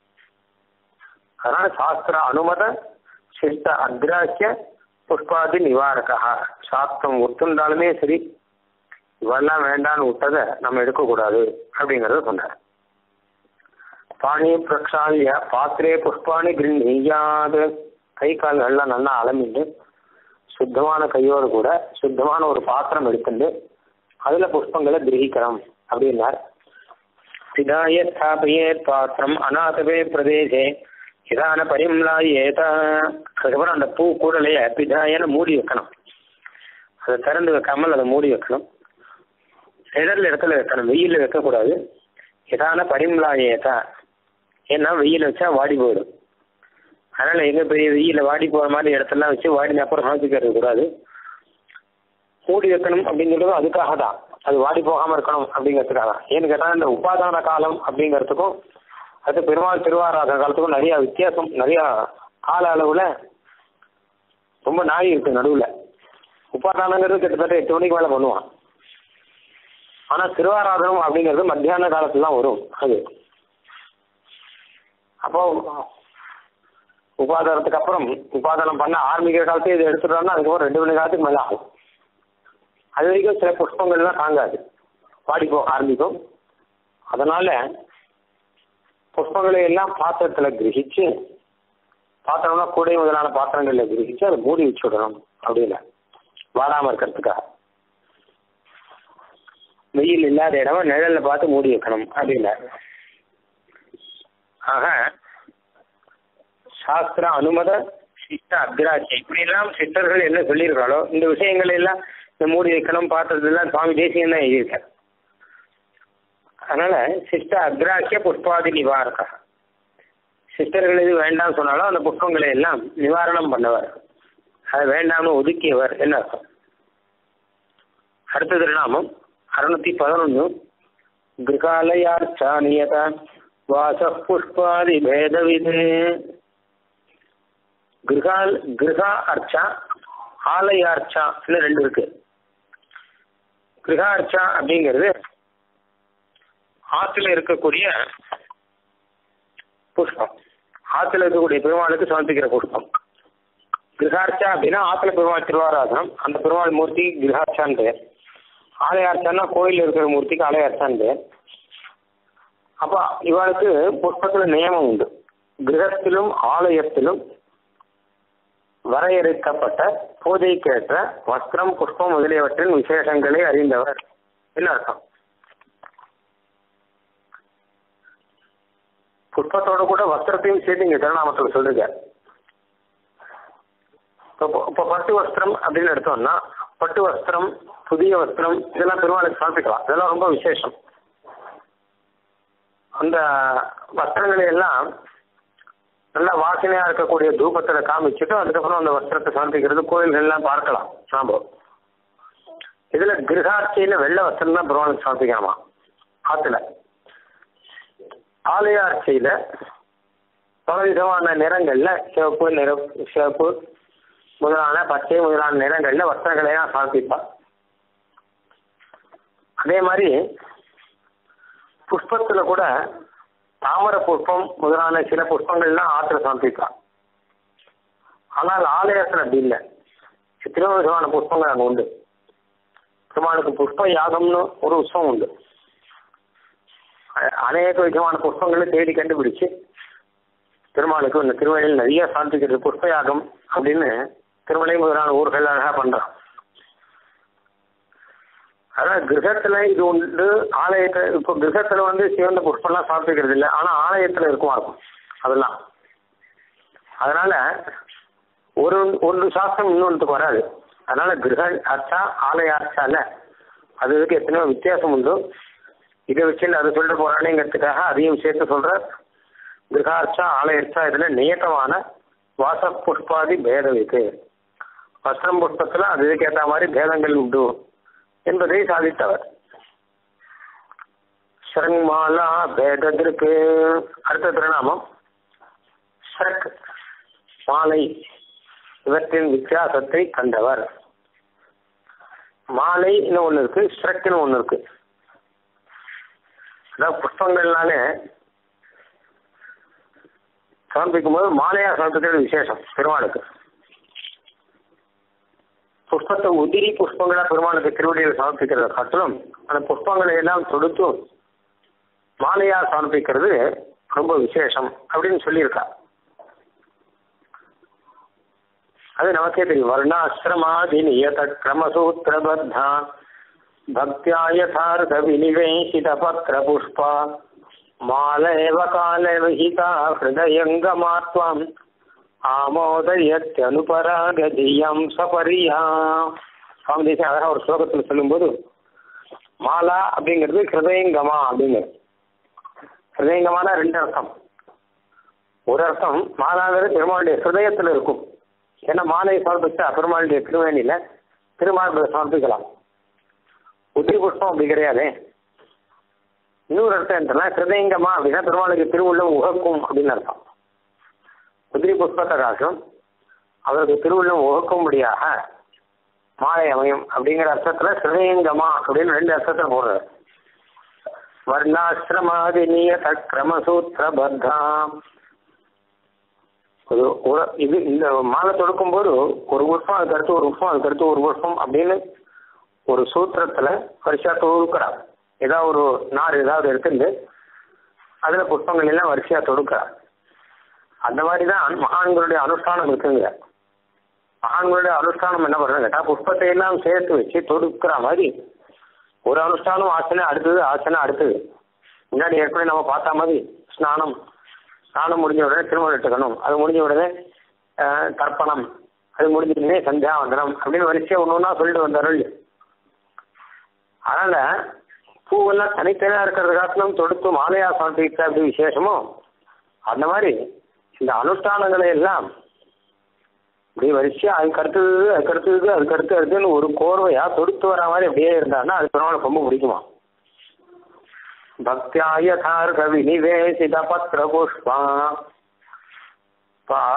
அதனால சாஸ்திர அனுமத சிஷ்ட அக்ராக்கிய புஷ்பாதி நிவாரகா சாஸ்திரம் ஒத்துண்டாலுமே சரி இவெல்லாம் வேண்டான்னு விட்டதை நம்ம எடுக்கக்கூடாது அப்படிங்கறத சொன்னார் பாணி பிரக்ஷாலிய பாத்திரே புஷ்பாணி கிரீயாது கை கால்கள்லாம் நல்லா அலமிட்டு சுத்தமான கையோடு கூட சுத்தமான ஒரு பாத்திரம் எடுத்துட்டு அதுல புஷ்பங்களை கிரகிக்கணும் அப்படின்னார் பிதாய ஸ்தாபயேத் பாத்திரம் அநாதவே பிரதேசே இதான பரிம்லாயேத அதுக்கப்புறம் அந்த பூ கூடலைய பிதாயன மூடி வைக்கணும் அதை திறந்து வைக்காமல் அதை மூடி வைக்கணும் நிழல் இடத்துல வைக்கணும் வெயிலில் வைக்கக்கூடாது இதான பரிம்லாயேதா ஏன்னா வெயில் வச்சா வாடி போயிடும் அதனால எங்க பெரிய வெயில வாடி போற மாதிரி இடத்தெல்லாம் வச்சு வாடின அப்புறம் சமைச்சுக்கிறது கூடாது மூடி வைக்கணும் அப்படிங்கிறது அதுக்காக தான் அது வாடி போகாம இருக்கணும் அப்படிங்கிறதுக்காக ஏன்னு கேட்டா இந்த உபாதான காலம் அப்படிங்கிறதுக்கும் அது பெருமாள் திருவாராத காலத்துக்கும் நிறைய வித்தியாசம் நிறைய கால அளவுல ரொம்ப நாய் இருக்கு நடுவுல உபாதானங்கிறது கிட்டத்தட்ட எட்டு மணிக்கு மேல பண்ணுவான் ஆனா திருவாராதனம் அப்படிங்கிறது மத்தியான காலத்துல தான் வரும் அது அப்போ உபாதானத்துக்கு அப்புறம் உபாதானம் பண்ண ஆரம்பிக்கிற காலத்தையும் இது எடுத்துட்டோம்னா அதுக்கப்புறம் ரெண்டு மணி காலத்துக்கு மேல ஆகும் அது வரைக்கும் சில புஷ்பங்கள்லாம் தாங்காது வாடி போக ஆரம்பிக்கும் அதனால புஷ்பங்களை எல்லாம் பாத்திரத்துல கிரகிச்சு பாத்திரம்னா கூடை முதலான பாத்திரங்கள்ல கிரகிச்சு அதை மூடி வச்சு விடணும் அப்படின்னு வாடாம இருக்கிறதுக்காக வெயில் இல்லாத இடமா நிழல்ல பார்த்து மூடி வைக்கணும் அப்படின்னா ஆக சாஸ்திர அனுமத சித்த அக்ராட்சி இப்படி எல்லாம் சித்தர்கள் என்ன சொல்லியிருக்காளோ இந்த விஷயங்கள் எல்லாம் இந்த மூடி வைக்கணும் பார்த்ததெல்லாம் சுவாமி தேசியம் தான் எழுதியிருக்கார் அதனால சிஸ்ட அக்ராக்கிய புஷ்பாதி நிவாரக சிஸ்டர்கள் எது வேண்டாம் சொன்னாலும் அந்த புஷ்பங்களை எல்லாம் நிவாரணம் பண்ணவர் அது வேண்டாம்னு ஒதுக்கியவர் என்ன அர்த்தம் அடுத்த திருநாமம் அறுநூத்தி பதினொன்னு கிருகாலயார்ச்சா நியத வாச புஷ்பாதி பேதவிது கிருகால் கிருகா அர்ச்சா ஆலயார்ச்சா ரெண்டு இருக்கு கிருகார்ச்சா அப்படிங்கிறது ஆத்துல இருக்கக்கூடிய புஷ்பம் ஆத்துல இருக்கக்கூடிய பெருமாளுக்கு சமர்ப்பிக்கிற புஷ்பம் கிரகார்ச்சா அப்படின்னா ஆத்துல பெருமாள் திருவாராதனம் அந்த பெருமாள் மூர்த்தி கிரகார்ச்சான் பேர் ஆலயார்ச்சான்னா கோயில் இருக்கிற மூர்த்திக்கு ஆலயார்ச்சான் பேர் அப்ப இவளுக்கு புஷ்பத்துல நியமம் உண்டு கிரகத்திலும் ஆலயத்திலும் வரையறுக்கப்பட்ட பூஜைக்கேற்ற வஸ்திரம் புஷ்பம் முதலியவற்றின் விசேஷங்களை அறிந்தவர் என்ன அர்த்தம் புஷ்பத்தோட கூட வஸ்திரத்தையும் சேர்த்து இங்க திருநாமத்தில் சொல்லுங்க இப்போ இப்போ பட்டு வஸ்திரம் அப்படின்னு எடுத்தோம்னா பட்டு வஸ்திரம் புதிய வஸ்திரம் இதெல்லாம் பெருமாளுக்கு சமர்ப்பிக்கலாம் இதெல்லாம் ரொம்ப விசேஷம் அந்த வஸ்திரங்களை எல்லாம் நல்லா வாசனையா இருக்கக்கூடிய தூபத்துல காமிச்சுட்டு அதுக்கப்புறம் அந்த வஸ்திரத்தை சமர்ப்பிக்கிறது கோயில்கள்லாம் பார்க்கலாம் நாம இதுல கிரகாட்சியில வெள்ளை வஸ்திரம் தான் பெருமாளுக்கு சமர்ப்பிக்கணுமா ஆத்துல ஆலயாட்சியில பலவிதமான நிறங்கள்ல சிவப்பு நிற சிவப்பு முதலான பச்சை முதலான நிறங்கள்ல வஸ்திரங்களை எல்லாம் சமர்ப்பிப்பா அதே மாதிரி புஷ்பத்துல கூட தாமர புஷ்பம் முதலான சில புஷ்பங்கள்லாம் ஆற்றுல சமர்ப்பிக்கலாம் ஆனால் ஆலயத்தில் அப்படி இல்லை எத்தனையோ விதமான புஷ்பங்கள் அங்கே உண்டு பெருமாளுக்கு புஷ்ப யாகம்னு ஒரு உற்சவம் உண்டு அ- அநேக விதமான புஷ்பங்களை தேடி கண்டுபிடிச்சு பெருமாளுக்கு இந்த திருவள்ளியில் நிறைய சாந்திக்கிறது புஷ்ப யாகம் அப்படின்னு திருமலை முதலான ஊர்கள் அழகா பண்றான் அதான் கிரகத்துல இது உண்டு ஆலயத்தை இப்போ கிரகத்துல வந்து சிவந்த புஷ்பம்லாம் சாப்பிட்டுக்கிறது இல்லை ஆனா ஆலயத்துல இருக்குமா இருக்கும் அதெல்லாம் அதனால ஒரு ஒரு சாஸ்திரம் இன்னொன்றுக்கு வராது அதனால கிரக அர்ச்சா ஆலய அர்ச்சால அது இதுக்கு எத்தனையோ வித்தியாசம் உண்டு இதை வச்சு அதை சொல்லிட்டு போறானேங்கிறதுக்காக அதையும் சேர்த்து சொல்ற கிரகார்ச்சா ஆலயர்ச்சா இதுல நியத்தமான வாச புஷ்பாதி பேதம் இருக்கு வஸ்திரம் புஷ்பத்துல அது இதுக்கேற்ற மாதிரி பேதங்கள் உண்டு என்பதை சாதித்தவர் ஷரங்மாலா பேதத்திற்கு அடுத்த திருநாமம் ஷரக் மாலை இவற்றின் வித்தியாசத்தை கண்டவர் மாலைன்னு ஒன்று இருக்கு ஷ்ரக்குன்னு ஒன்று இருக்கு அதாவது புஷ்பங்கள்னாலே சமர்ப்பிக்கும் போது மாலையா சமர்ப்பிக்கிறது விசேஷம் பெருமாளுக்கு புஷ்பத்தை உதிரி புஷ்பங்களா பெருமாளுக்கு திருவடியில் சமர்ப்பிக்கிறத காட்டிலும் அந்த புஷ்பங்களை எல்லாம் தொடுத்து மாலையா சமர்ப்பிக்கிறது ரொம்ப விசேஷம் அப்படின்னு சொல்லியிருக்கா அது நமக்கே தெரியும் வர்ணாசிரமாதி நியத கிரமசூத்திரபத்தா பக்தியா யதார்த்த விநிவேசித பத்திர புஷ்பா மாலேவ கால விஹிதா ஹிருதயங்கமாத்வம் ஆமோதயத்யனுபராகதியம் சபரியா சுவாமி தேசியம் அழகா ஒரு ஸ்லோகத்தில் சொல்லும்போது மாலா அப்படிங்கிறது ஹிருதயங்கமா அப்படிங்கிறது ஹிருதயங்கமான ரெண்டு அர்த்தம் ஒரு அர்த்தம் மாலாங்கிறது பெருமாளுடைய ஹிருதயத்தில் இருக்கும் ஏன்னா மாலையை சமர்ப்பிச்சா பெருமாளுடைய திருவேணியில திருமாலை சமர்ப்பிக்கலாம் உதிரி புஷ்பம் அப்படி கிடையாது இன்னொரு அர்த்தம் என்னன்னா ஹிருதயங்கமா அப்படின்னா பெருமாளுக்கு திருவுள்ளம் உகக்கும் அப்படின்னு அர்த்தம் உதிரி புஷ்பத்தை காட்டும் அவருக்கு திருவுள்ளம் உகக்கும்படியாக மாலை அமையும் அப்படிங்கிற அர்த்தத்துல ஹிருதயங்கமா அப்படின்னு ரெண்டு அர்த்தத்துல போடுறாரு வர்ணாசிரமாதி நியத கிரமசூத்திர பத்தாம் ஒரு ஒரு இது இந்த மாலை தொடுக்கும் போது ஒரு புஷ்பம் அதுக்கு அடுத்து ஒரு புஷ்பம் அதுக்கு அடுத்து ஒரு புஷ்பம் அப்படின்னு ஒரு சூத்திரத்துல வரிசையா தொடுக்கிறார் ஏதாவது ஒரு நார் ஏதாவது எடுத்துட்டு அதுல புஷ்பங்கள் எல்லாம் வரிசையா தொடுக்கிறார் அந்த மாதிரி தான் மகான்களுடைய அனுஷ்டானம் இருக்குங்க மகான்களுடைய அனுஷ்டானம் என்ன பண்றாங்க கேட்டா புஷ்பத்தை எல்லாம் சேர்த்து வச்சு தொடுக்கிற மாதிரி ஒரு அனுஷ்டானம் ஆசனை அடுத்தது ஆசனை அடுத்தது முன்னாடி ஏற்கனவே நம்ம பார்த்த மாதிரி ஸ்நானம் ஸ்நானம் முடிஞ்ச உடனே திருமணம் எடுத்துக்கணும் அது முடிஞ்ச உடனே அஹ், தர்ப்பணம் அது முடிஞ்ச உடனே சந்தியாவந்தனம் அப்படின்னு வரிசையா ஒன்று ஒன்றா சொல்லிட்டு வந்தார்கள் அதனால பூவெல்லாம் தனித்தனியா இருக்கிறது காட்டிலும் தொடுத்து மாலையா சமர்ப்பிக்க அப்படி விசேஷமோ அந்த மாதிரி இந்த அனுஷ்டானங்களை எல்லாம் இப்படி வரிசையா அதுக்கு அடுத்தது அதுக்கு அடுத்தது அதுக்கு அடுத்து அடுத்துன்னு ஒரு கோர்வையா தொடுத்து வர மாதிரி அப்படியே இருந்தாருன்னா அது பெருமாளுக்கு ரொம்ப பிடிக்குமா பக்தியாயதார்க விநிவேசித பத்திர புஷ்பா பா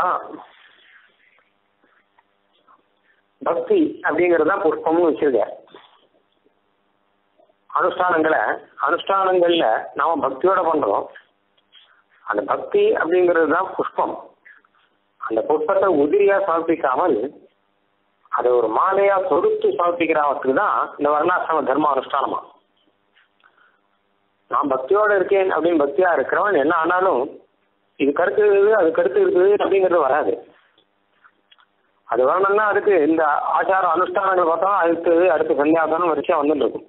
பக்தி அப்படிங்கிறது தான் புஷ்பம்னு வச்சிருக்க அனுஷ்டானங்களை அனுஷ்டானங்கள்ல நாம பக்தியோட பண்றோம் அந்த பக்தி அப்படிங்கிறது தான் புஷ்பம் அந்த புஷ்பத்தை உதிரியா சமர்ப்பிக்காமல் அதை ஒரு மாலையா தொடுத்து சமர்ப்பிக்கிறவற்றுக்கு தான் இந்த வர்ணாசிரம தர்ம அனுஷ்டானமா நான் பக்தியோட இருக்கேன் அப்படின்னு பக்தியா இருக்கிறவன் என்ன ஆனாலும் இது கருத்து இருக்குது அது கருத்து இருக்குது அப்படிங்கிறது வராது அது வேணும்னா அதுக்கு இந்த ஆச்சார அனுஷ்டானங்கள் பார்த்தா அடுத்து அடுத்து சந்தியாசனம் வரிசையா வந்துட்டு இருக்கும்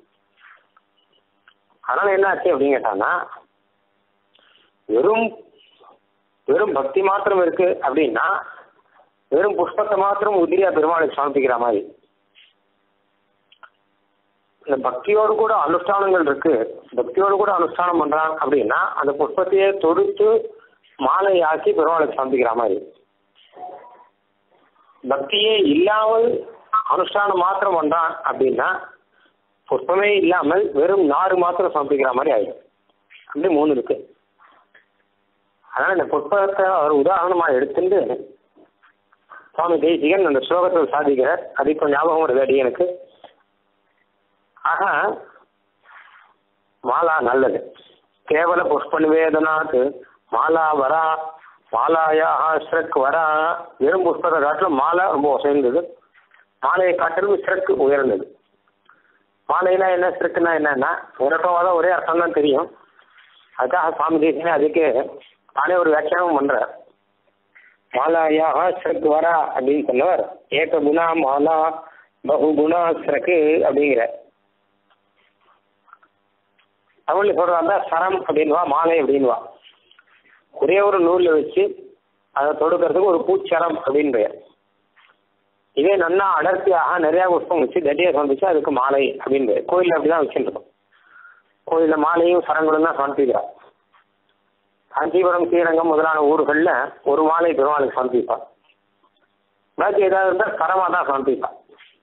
அதனால என்ன ஆச்சு அப்படின்னு கேட்டான்னா வெறும் வெறும் பக்தி மாத்திரம் இருக்கு அப்படின்னா வெறும் புஷ்பத்தை மாத்திரம் உதிரியா பெருமாளுக்கு சமர்ப்பிக்கிற மாதிரி இந்த பக்தியோடு கூட அனுஷ்டானங்கள் இருக்கு பக்தியோடு கூட அனுஷ்டானம் பண்றான் அப்படின்னா அந்த புஷ்பத்தையே தொடுத்து மாலை ஆக்கி பெருமாளுக்கு சமர்ப்பிக்கிற மாதிரி பக்தியே இல்லாமல் அனுஷ்டானம் மாத்திரம் பண்றான் அப்படின்னா புஷ்பமே இல்லாமல் வெறும் நாறு மாத்திரம் சமர்ப்பிக்கிற மாதிரி ஆயிடும் அப்படி மூணு இருக்கு அதனால இந்த புஷ்பத்தை அவர் உதாரணமா எடுத்துட்டு சுவாமி தேசிகன் அந்த ஸ்லோகத்தில் சாதிக்கிறார் அது இப்போ ஞாபகம் வருது அடி எனக்கு ஆக மாலா நல்லது கேவல புஷ்ப நிவேதனாத் மாலா வரா மாலாயா ஸ்ரக் வரா வெறும் புஷ்பத்தை காட்டிலும் மாலை ரொம்ப உசைந்தது மாலையை காட்டிலும் ஸ்ரக் உயர்ந்தது மாலைனா என்ன ஸ்ரக்குனா என்னன்னா உனக்கவாத ஒரே அர்த்தம் தான் தெரியும் அதுக்காக சுவாமி தேசியனே அதுக்கு நானே ஒரு வியாக்கியானம் பண்றேன் மாலாயா ஸ்ரக் வரா அப்படின்னு சொன்னவர் ஏக குணா மாலா பகு குணா ஸ்ரக்கு அப்படிங்கிற தமிழ்ல சொல்றாங்க சரம் அப்படின்வா மாலை அப்படின்வா ஒரே ஒரு நூல்ல வச்சு அதை தொடுக்கிறதுக்கு ஒரு பூச்சரம் அப்படின்னு பெயர் இதே நன்னா அடர்த்தியாக நிறைய புஷ்பம் வச்சு கட்டியை சமைச்சு அதுக்கு மாலை அப்படின்னு பெயர் கோயிலில் அப்படிதான் வச்சுருக்கோம் கோயிலில் மாலையும் சரங்களும் தான் சமர்ப்பிக்கிறார் காஞ்சிபுரம் ஸ்ரீரங்கம் முதலான ஊர்களில் ஒரு மாலை பெருமாளுக்கு சமர்ப்பிப்பார் பாக்கி ஏதாவது இருந்தால் சரமாக தான் சமர்ப்பிப்பார்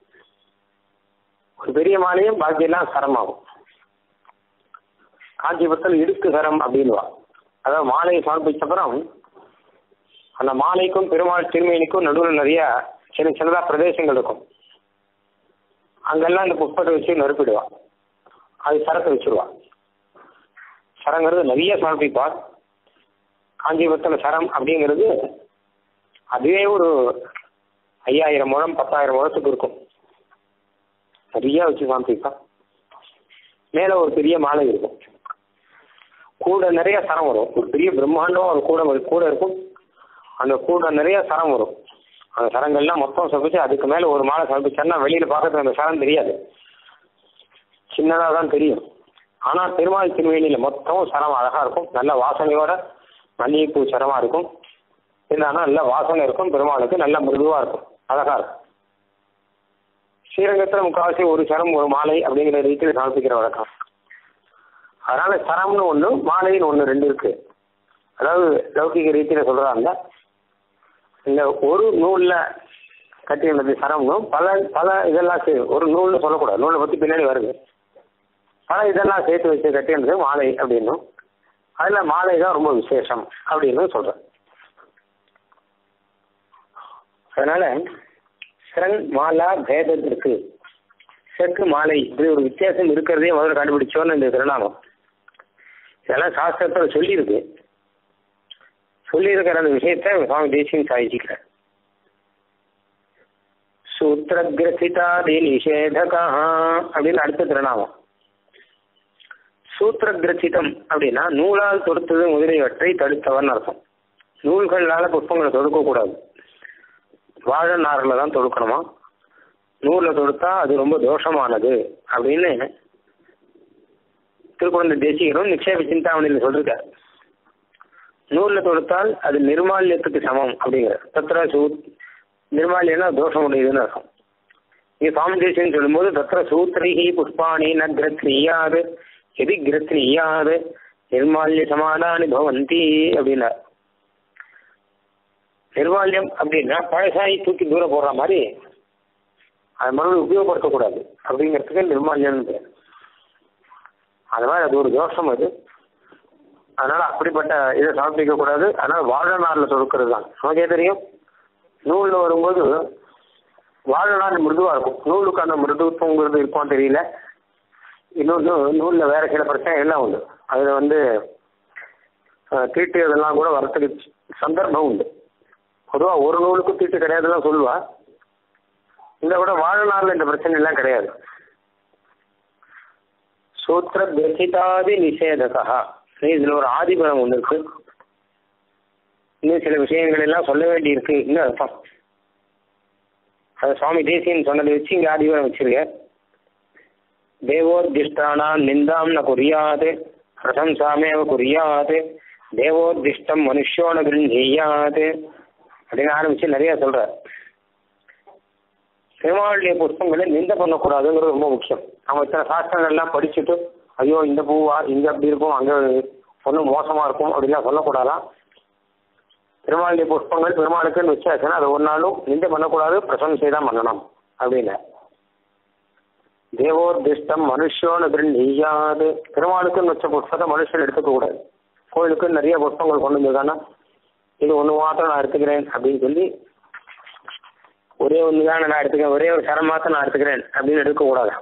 ஒரு பெரிய மாலையும் பாக்கி எல்லாம் சரமாகும் காஞ்சிபுரத்தில் இடுக்கு சரம் அப்படின்வா அதாவது மாலையை சமர்ப்பிச்ச அப்புறம் அந்த மாலைக்கும் பெருமாள் திருமேனிக்கும் நடுவில் நிறைய சின்ன சின்னதாக பிரதேசங்கள் இருக்கும் அங்கெல்லாம் இந்த புஷ்பத்தை வச்சு நெருப்பிடுவா அது சரத்தை வச்சிருவா சரங்கிறது நிறைய சமர்ப்பிப்பார் காஞ்சிபுரத்தில் சரம் அப்படிங்கிறது அதுவே ஒரு ஐயாயிரம் முழம் பத்தாயிரம் முழத்துக்கு இருக்கும் நிறைய வச்சு சமர்ப்பிப்பா மேலே ஒரு பெரிய மாலை இருக்கும் கூட நிறைய சரம் வரும் ஒரு பெரிய பிரம்மாண்டம் ஒரு கூட கூட இருக்கும் அந்த கூட நிறைய சரம் வரும் அந்த சரங்கள்லாம் மொத்தம் சமைச்சு அதுக்கு மேலே ஒரு மாலை சமைச்சோன்னா வெளியில் பார்க்கறதுக்கு அந்த சரம் தெரியாது சின்னதாக தான் தெரியும் ஆனால் பெருமாள் திருவேணியில் மொத்தம் சரம் அழகாக இருக்கும் நல்ல வாசனையோட மல்லிகைப்பூ சரமாக இருக்கும் என்னன்னா நல்ல வாசனை இருக்கும் பெருமாளுக்கு நல்ல மிருதுவாக இருக்கும் அழகாக இருக்கும் ஸ்ரீரங்கத்தில் முக்கால்வாசி ஒரு சரம் ஒரு மாலை அப்படிங்கிற ரீதியில் சமர்ப்பிக்கிற வழக்கம் அதனால சரம்னு ஒன்று மாலைன்னு ஒன்று ரெண்டு இருக்கு அதாவது லௌகிக ரீதியில் சொல்றாங்க இந்த ஒரு நூலில் கட்டினது சரம்னும் பல பல இதெல்லாம் சே ஒரு நூல்னு சொல்லக்கூடாது நூலை பற்றி பின்னாடி வருது பல இதெல்லாம் சேர்த்து வச்சு கட்டினது மாலை அப்படின்னும் அதில் மாலை தான் ரொம்ப விசேஷம் அப்படின்னு சொல்கிறேன் அதனால சரண் மாலா பேதம் இருக்கு செக்கு மாலை இப்படி ஒரு வித்தியாசம் இருக்கிறதே முதல்ல கண்டுபிடிச்சோன்னு இந்த திருநாமம் இதெல்லாம் சாஸ்திரத்தில் சொல்லியிருக்கு சொல்லியிருக்கிற அந்த விஷயத்த சுவாமி தேசியம் சாதிச்சுக்கிறார் சூத்திரகிரசிதாதி நிஷேதகா அப்படின்னு அடுத்த திருநாமம் சூத்திரகிரசிதம் அப்படின்னா நூலால் தொடுத்தது முதலியவற்றை தடுத்தவன் அர்த்தம் நூல்களால புஷ்பங்களை தொடுக்கக்கூடாது வாழை நாரில் தான் தொடுக்கணுமா நூலில் தொடுத்தா அது ரொம்ப தோஷமானது அப்படின்னு திருக்குழந்தை தேசிகரும் நிக்ஷேப சிந்தாமணியில் சொல்லிருக்கார் நூலில் தொடுத்தால் அது நிர்மால்யத்துக்கு சமம் அப்படிங்கிற தத்திர சூ நிர்மால்யம்னா தோஷம் உடையதுன்னு அர்த்தம் இங்கே சுவாமி தேசியம் சொல்லும்போது தத்திர சூத்திரிகி புஷ்பாணி ந கிரத்னியாது எதி கிரத்னியாது நிர்மால்ய சமாதானி பவந்தி அப்படின்னார் நிர்மால்யம் அப்படின்னா பழசாயி தூக்கி தூரம் போடுற மாதிரி அது மறுபடியும் உபயோகப்படுத்தக்கூடாது அப்படிங்கிறதுக்கு நிர்மால்யம் பேர் அது மாதிரி அது ஒரு தோஷம் அது அதனால அப்படிப்பட்ட இதை சமர்ப்பிக்க கூடாது அதனால வாழை நாரில் தொடுக்கிறது தான் நமக்கே தெரியும் நூலில் வரும்போது வாழை நார் மிருதுவாக இருக்கும் நூலுக்கு அந்த மிருதுவத்துவங்கிறது இருக்கும் தெரியல இன்னொன்று நூலில் வேற சில பிரச்சனை எல்லாம் உண்டு அதில் வந்து தீட்டு இதெல்லாம் கூட வரத்துக்கு சந்தர்ப்பம் உண்டு பொதுவாக ஒரு நூலுக்கும் தீட்டு கிடையாதுன்னு சொல்லுவா இந்த விட வாழ்நாளில் இந்த பிரச்சனை எல்லாம் கிடையாது சூத்திர பிரசிதாதி நிஷேதகா இதுல ஒரு ஆதிபலம் ஒன்று இருக்கு இன்னும் சில விஷயங்கள் எல்லாம் சொல்ல வேண்டி இருக்கு இன்னும் அர்த்தம் அது சுவாமி தேசியன் சொன்னதை வச்சு இங்கே ஆதிவரம் வச்சிருக்க தேவோர்திஷ்டானாம் நிந்தாம் ந குறியாது பிரசம்சாமேவ குறியாது தேவோர்திஷ்டம் மனுஷோன கிருஹீயாது அப்படின்னு ஆரம்பிச்சு நிறைய சொல்றார் பெருமாளுடைய புஷ்பங்களை நிந்த பண்ணக்கூடாதுங்கிறது ரொம்ப முக்கியம் நம்ம இத்தனை சாஸ்திரங்கள்லாம் படிச்சுட்டு ஐயோ இந்த பூவா இங்க அப்படி இருக்கும் அங்க ஒன்றும் மோசமா இருக்கும் அப்படிலாம் சொல்லக்கூடாதான் பெருமாளுடைய புஷ்பங்கள் பெருமாளுக்குன்னு வச்சாச்சுன்னா அது ஒரு நாளும் நிந்த பண்ணக்கூடாது பிரசம்சை தான் பண்ணணும் அப்படின்னு தேவோர்திஷ்டம் மனுஷோன்னு கிருஹீயாது பெருமாளுக்குன்னு வச்ச புஷ்பத்தை மனுஷன் எடுத்துக்க கூடாது கோயிலுக்கு நிறைய புஷ்பங்கள் கொண்டு வந்திருக்காங்கன்னா இது ஒன்று மாத்திரம் நான் எடுத்துக்கிறேன் அப்படின்னு சொல்லி ஒரே ஒன்று தான் நான் எடுத்துக்கிறேன் ஒரே ஒரு சரம் மாத்திரம் நான் எடுத்துக்கிறேன் அப்படின்னு எடுக்கக்கூடாது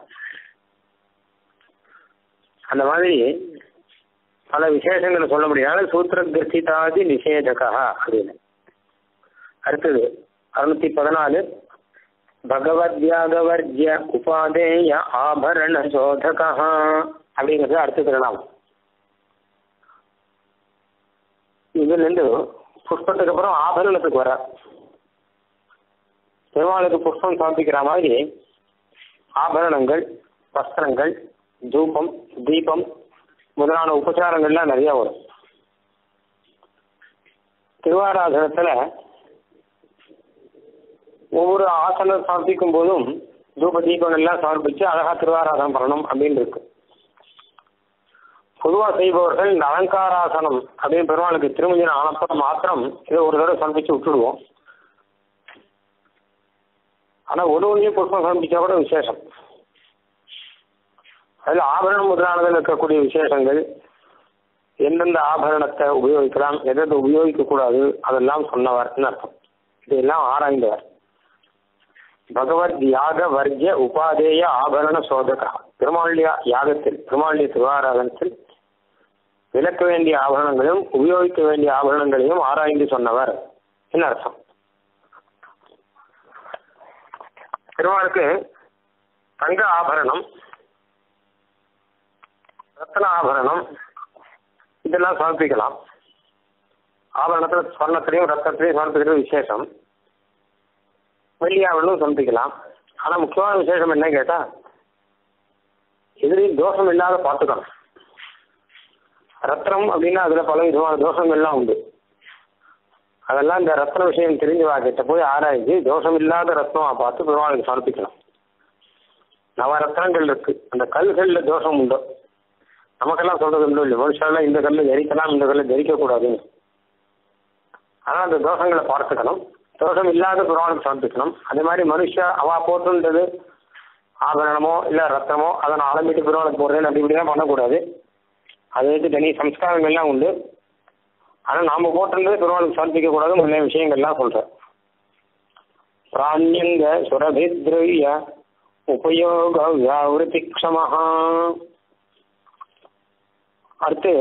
அந்த மாதிரி பல விசேஷங்களை சொல்ல முடியாது சூத்திர கிரசிதாதி நிஷேதகா அப்படின்னு அடுத்தது அறுநூத்தி பதினாலு பகவத்யாகவர்ஜ்ய உபாதேய ஆபரண சோதகா அப்படிங்கிறது அடுத்த திருநாமம் இதுல இருந்து புஷ்பத்துக்கு அப்புறம் ஆபரணத்துக்கு வர பெருமாளுக்கு புஷ்பம் சமர்ப்பிக்கிற மாதிரி ஆபரணங்கள் வஸ்திரங்கள் தூபம் தீபம் முதலான உபச்சாரங்கள்லாம் நிறைய வரும் திருவாராதனத்துல ஒவ்வொரு ஆசனம் சமர்ப்பிக்கும் போதும் தூப தீபங்கள்லாம் சமர்ப்பிச்சு அழகா திருவாராதனம் பண்ணணும் அப்படின்னு இருக்கு பொதுவாக செய்பவர்கள் இந்த அலங்காராசனம் அப்படின்னு பெருமாளுக்கு திருமஞ்சனம் ஆனப்பறம் மாத்திரம் இதை ஒரு தடவை சமர்ப்பிச்சு விட்டுடுவோம் ஆனா ஒரு ஒன்றையும் புஷ்பம் சமர்ப்பிச்சா கூட விசேஷம் அதில் ஆபரணம் முதலானதில் இருக்கக்கூடிய விசேஷங்கள் எந்தெந்த ஆபரணத்தை உபயோகிக்கலாம் எதை உபயோகிக்க கூடாது அதெல்லாம் சொன்னவர்னு அர்த்தம் இதையெல்லாம் ஆராய்ந்தவர் பகவத் யாக வர்க்கிய உபாதேய ஆபரண சோதகா திருமாளிய யாகத்தில் திருமாளிய திருவாராதனத்தில் விளக்க வேண்டிய ஆபரணங்களையும் உபயோகிக்க வேண்டிய ஆபரணங்களையும் ஆராய்ந்து சொன்னவர் என்ன அர்த்தம் திருமாலுக்கு தங்க ஆபரணம் ரத்ன ஆபரணம் இதெல்லாம் சமர்ப்பிக்கலாம் ஆபரணத்தில் சொர்ணத்திலையும் ரத்தத்திலையும் சமர்ப்பிக்கிறது விசேஷம் வெள்ளி ஆபரணம் சமர்ப்பிக்கலாம் ஆனால் முக்கியமான விசேஷம் என்ன கேட்டால் எதிரையும் தோஷம் இல்லாத பார்த்துக்கணும் ரத்னம் அப்படின்னா அதில் பல விதமான தோஷங்கள்லாம் உண்டு அதெல்லாம் இந்த ரத்ன விஷயம் தெரிஞ்சு கிட்ட போய் ஆராய்ச்சி தோஷம் இல்லாத ரத்னமா பார்த்து பெருமாளுக்கு சமர்ப்பிக்கலாம் நவரத்னங்கள் இருக்கு அந்த கல்களில் தோஷம் உண்டு நமக்கெல்லாம் சொல்றது உண்டு இல்லை மனுஷாலாம் இந்த கல்லை தரிக்கலாம் இந்த கல்லை தரிக்கக்கூடாது ஆனால் அந்த தோஷங்களை பார்த்துக்கணும் தோஷம் இல்லாத பெருமாளுக்கு சமர்ப்பிக்கணும் அதே மாதிரி மனுஷா அவா போட்டுன்றது ஆபரணமோ இல்லை ரத்தமோ அதை நான் அளம்பிட்டு பெருமாளுக்கு போடுறேன் அப்படி இப்படிலாம் பண்ணக்கூடாது அது வந்து தனி சம்ஸ்காரங்கள்லாம் உண்டு ஆனால் நாம் போட்டிருந்தது பெருமாளுக்கு சமர்ப்பிக்க கூடாது முதலிய விஷயங்கள்லாம் சொல்கிறேன் பிராணியங்க சுரபித்ரவிய உபயோக வியாவிருத்தி க்ஷமஹா அடுத்து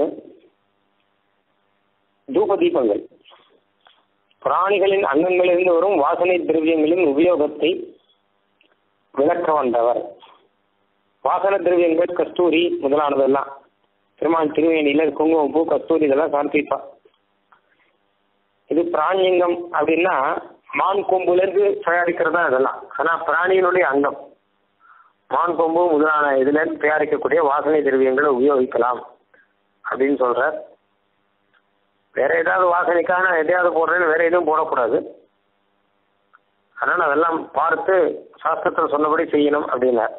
தூப தீபங்கள் பிராணிகளின் அங்கங்களிலிருந்து வரும் வாசனை திரவியங்களின் உபயோகத்தை விளக்க வந்தவர் வாசன திரவியங்கள் கஸ்தூரி முதலானதெல்லாம் திருமால் திருவேணியில குங்குமம் பூ கஸ்தூரி இதெல்லாம் சமர்ப்பிப்பா இது பிராணியங்கம் அப்படின்னா மான் கொம்புலேருந்து தயாரிக்கிறது தான் இதெல்லாம் ஆனால் பிராணியினுடைய அங்கம் மான் கொம்பு முதலான இதுல இருந்து தயாரிக்கக்கூடிய வாசனை திரவியங்களை உபயோகிக்கலாம் அப்படின்னு சொல்றார் வேற ஏதாவது வாசனைக்காக நான் எதையாவது போடுறேன்னு வேற எதுவும் போடக்கூடாது அதனால அதெல்லாம் பார்த்து சாஸ்திரத்தில் சொன்னபடி செய்யணும் அப்படின்னார்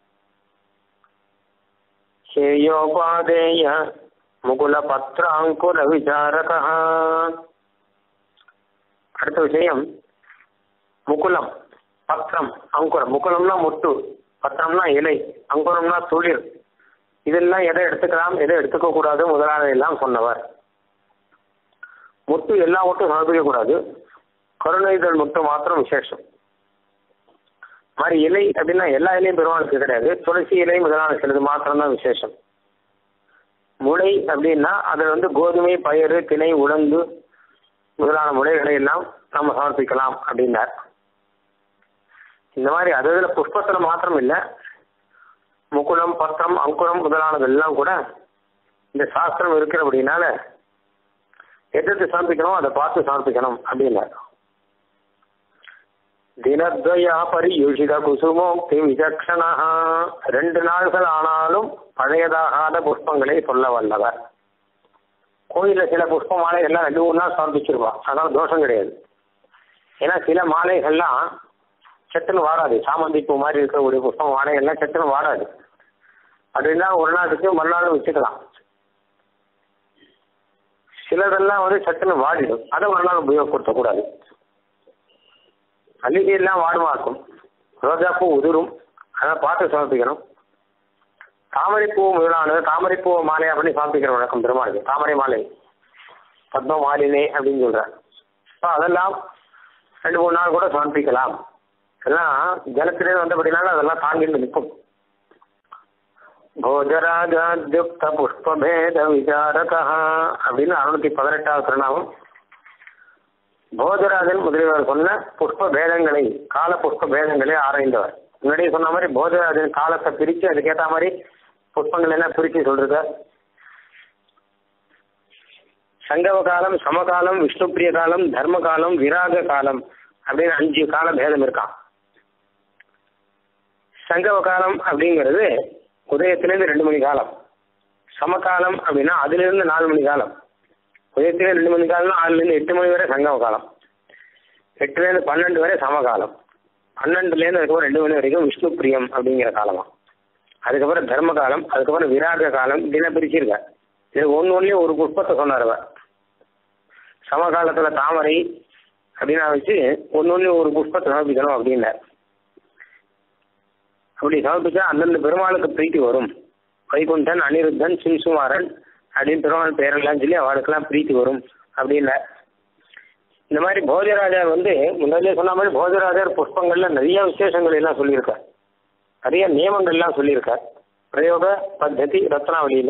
சேயோபாதேய முகுல பத்ராங்குல விசாரக அடுத்த விஷயம் முகுலம் பத்திரம் அங்குரம் முகுலம்னா முட்டு பத்திரம்னா இலை அங்குரம்னா துளிர் இதெல்லாம் எதை எடுத்துக்கலாம் எதை எடுத்துக்க கூடாது முதலானது எல்லாம் சொன்னவர் முட்டு எல்லா முட்டும் சமர்ப்பிக்க கூடாது கருணைதல் முட்டு மாத்திரம் விசேஷம் மாதிரி இலை அப்படின்னா எல்லா இலையும் பெருமாளுக்கு கிடையாது துளசி இலை முதலான சிலது மாத்திரம்தான் விசேஷம் முளை அப்படின்னா அதில் வந்து கோதுமை பயிறு திணை உளுந்து முதலான முளைகளை எல்லாம் நம்ம சமர்ப்பிக்கலாம் அப்படின்னார் இந்த மாதிரி அது இதில் புஷ்பத்தில் மாத்திரம் இல்லை முகுலம் பத்திரம் அங்குரம் முதலானது எல்லாம் கூட இந்த சாஸ்திரம் இருக்கிற அப்படின்னால எதிர்த்து சமர்ப்பிக்கணும் அதை பார்த்து சமர்ப்பிக்கணும் அப்படின்னார் தினத்வயா பரியுஷித குசுமோக்தி விசக்ஷணா ரெண்டு நாள்கள் ஆனாலும் பழையதாகாத புஷ்பங்களை சொல்ல வல்லவர் கோயிலில் சில புஷ்ப மாலைகள்லாம் ரெண்டு மூணு நாள் சமர்ப்பிச்சிருப்பான் அதனால தோஷம் கிடையாது ஏன்னா சில மாலைகள்லாம் சட்டுன்னு வாடாது சாமந்தி பூ மாதிரி இருக்கக்கூடிய புஷ்ப மாலைகள்லாம் சட்டுன்னு வாடாது அப்படின்னா ஒரு நாளுக்கு மறுநாள் வச்சுக்கலாம் சிலதெல்லாம் வந்து சட்டுன்னு வாடிடும் அதை மறுநாள் உபயோகப்படுத்தக்கூடாது மல்லிகையெல்லாம் வாடுமாக்கும் ரோஜாப்பூ உதிரும் அதை பார்த்து சமர்ப்பிக்கணும் தாமரைப்பூ முதலானது தாமரைப்பூ மாலை அப்படின்னு சமர்ப்பிக்கிற வழக்கம் பெருமாளுக்கு தாமரை மாலை பத்ம மாலினே அப்படின்னு சொல்றார் ஸோ அதெல்லாம் ரெண்டு மூணு நாள் கூட சமர்ப்பிக்கலாம் எல்லாம் ஜலத்திலே வந்தபடினால அதெல்லாம் தாங்கிட்டு நிற்கும் போஜராஜாத்யுக்த புஷ்பபேத விசாரகா அப்படின்னு அறுநூத்தி பதினெட்டாவது திருநாமம் போஜராஜன் முதலியவர் சொன்ன புஷ்ப பேதங்களை கால புஷ்ப பேதங்களை ஆராய்ந்தவர் முன்னாடியே சொன்ன மாதிரி போஜராஜன் காலத்தை பிரித்து அதுக்கேற்ற மாதிரி புஷ்பங்கள் எல்லாம் பிரித்து சொல்றது சங்கம காலம் சமகாலம் விஷ்ணுப்பிரிய காலம் தர்ம காலம் விராக காலம் அப்படின்னு அஞ்சு கால பேதம் இருக்கான் சங்கம காலம் அப்படிங்கிறது உதயத்திலேருந்து ரெண்டு மணி காலம் சமகாலம் அப்படின்னா அதிலிருந்து நாலு மணி காலம் உதயத்திலே ரெண்டு மணி காலம் ஆறுலேருந்து எட்டு மணி வரை சங்கம காலம் எட்டுலேருந்து பன்னெண்டு வரை சமகாலம் பன்னெண்டுலேருந்து அதுக்கப்புறம் ரெண்டு மணி வரைக்கும் விஷ்ணு பிரியம் அப்படிங்கிற காலமா அதுக்கப்புறம் தர்ம காலம் அதுக்கப்புறம் விராக காலம் இப்படிலாம் பிரிச்சிருக்க இது ஒன்று ஒன்றுலேயும் ஒரு புஷ்பத்தை சொன்னார் அவர் சமகாலத்தில் தாமரை அப்படின்னா வச்சு ஒன்று ஒன்று ஒரு புஷ்பத்தை சமர்ப்பிக்கணும் அப்படின்னார் அப்படி சமர்ப்பிச்சா அந்தந்த பெருமாளுக்கு பிரீத்தி வரும் வைகுண்டன் அனிருத்தன் சிம்சுமாரன் அப்படின்னு பெருமாள் பேரெல்லாம் சொல்லி அவளுக்கெல்லாம் பிரீத்தி வரும் அப்படின்ன இந்த மாதிரி போஜராஜர் வந்து முன்னாடியே சொன்ன மாதிரி போஜராஜர் புஷ்பங்கள்ல நிறைய விசேஷங்கள் எல்லாம் சொல்லியிருக்கார் நிறைய நியமங்கள்லாம் சொல்லியிருக்கார் பிரயோக பத்ததி ரத்னாவளியில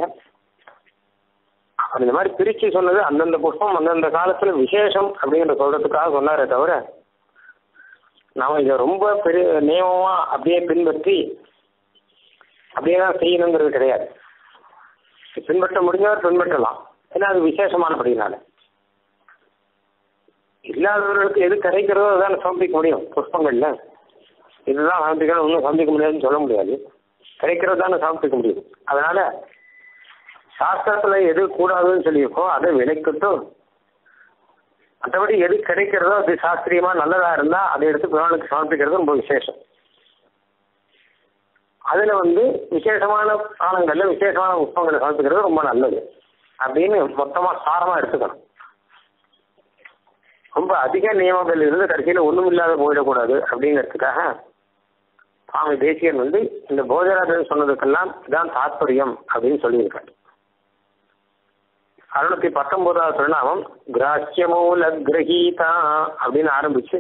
அந்த மாதிரி பிரிச்சு சொன்னது அந்தந்த புஷ்பம் அந்தந்த காலத்துல விசேஷம் அப்படிங்கிற சொல்றதுக்காக சொன்னாரே தவிர நாம இதை ரொம்ப பெரிய நியமமா அப்படியே பின்பற்றி அப்படியே தான் செய்யணுங்கிறது கிடையாது பின்பற்ற முடிஞ்சவர் பின்பற்றலாம் ஏன்னா அது விசேஷமானபடினால இல்லாதவர்களுக்கு எது கிடைக்கிறதோ அதான் சமர்ப்பிக்க முடியும் புஷ்பங்கள்ல இதுதான் சமர்ப்பிக்கணும் ஒன்றும் சமர்ப்பிக்க முடியாதுன்னு சொல்ல முடியாது கிடைக்கிறது தானே சமர்ப்பிக்க முடியும் அதனால சாஸ்திரத்துல எது கூடாதுன்னு சொல்லியிருக்கோ அதை விலைக்கட்டும் மற்றபடி எது கிடைக்கிறதோ அது சாஸ்திரியமா நல்லதா இருந்தா அதை எடுத்து பிறனுக்கு சமர்ப்பிக்கிறது ரொம்ப விசேஷம் அதுல வந்து விசேஷமான காலங்கள்ல விசேஷமான புஷ்பங்களை சமர்ப்பிக்கிறது ரொம்ப நல்லது அப்படின்னு மொத்தமா சாரமா எடுத்துக்கணும் ரொம்ப அதிக நியமங்கள் இருந்து கடைசியில ஒண்ணும் இல்லாத போயிடக்கூடாது அப்படிங்கிறதுக்காக சுவாமி தேசியன் வந்து இந்த போஜராஜன் சொன்னதுக்கெல்லாம் இதான் தாத்பரியம் அப்படின்னு சொல்லியிருக்காரு அறுநூத்தி பத்தொன்பதாவது திருநாமம் கிராஹ்யமூல கிரகீதா அப்படின்னு ஆரம்பிச்சு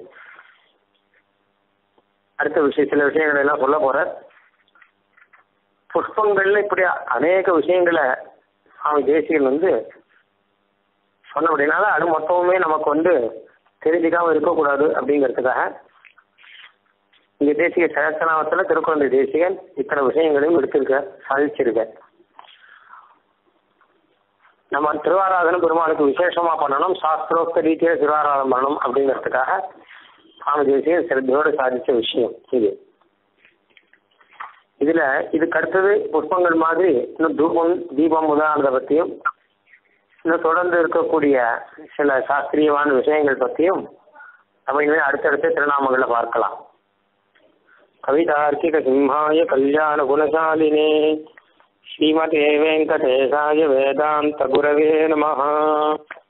அடுத்த விஷயம் சில விஷயங்களை எல்லாம் சொல்ல போற புஷ்பங்கள்ல இப்படி அநேக விஷயங்களை சுவாமி தேசியன் வந்து சொன்ன அப்படின்னால அது மொத்தமுமே நமக்கு வந்து தெரிஞ்சுக்காம இருக்கக்கூடாது அப்படிங்கிறதுக்காக இங்க தேசிய சகசநாமத்துல திருக்குழந்தை தேசிகன் இத்தனை விஷயங்களையும் எடுத்திருக்க சாதிச்சிருக்க நம்ம திருவாராதனம் பெருமாளுக்கு விசேஷமா பண்ணணும் சாஸ்திரோக்த ரீதியில திருவாராதனம் பண்ணணும் அப்படிங்கிறதுக்காக சுவாமி தேசியன் சிறந்தோடு சாதிச்ச விஷயம் இது இதுல இதுக்கு அடுத்தது புஷ்பங்கள் மாதிரி இன்னும் தூபம் தீபம் முதலானதை பத்தியும் இன்னும் தொடர்ந்து இருக்கக்கூடிய சில சாஸ்திரியமான விஷயங்கள் பற்றியும் நம்ம இனிமேல் அடுத்தடுத்த திருநாமங்களை பார்க்கலாம் கவிதார்க்கிக சிம்ஹாய கல்யாண குணசாலினே ஸ்ரீமதே வெங்கடேசாய வேதாந்த குரவே நமஹ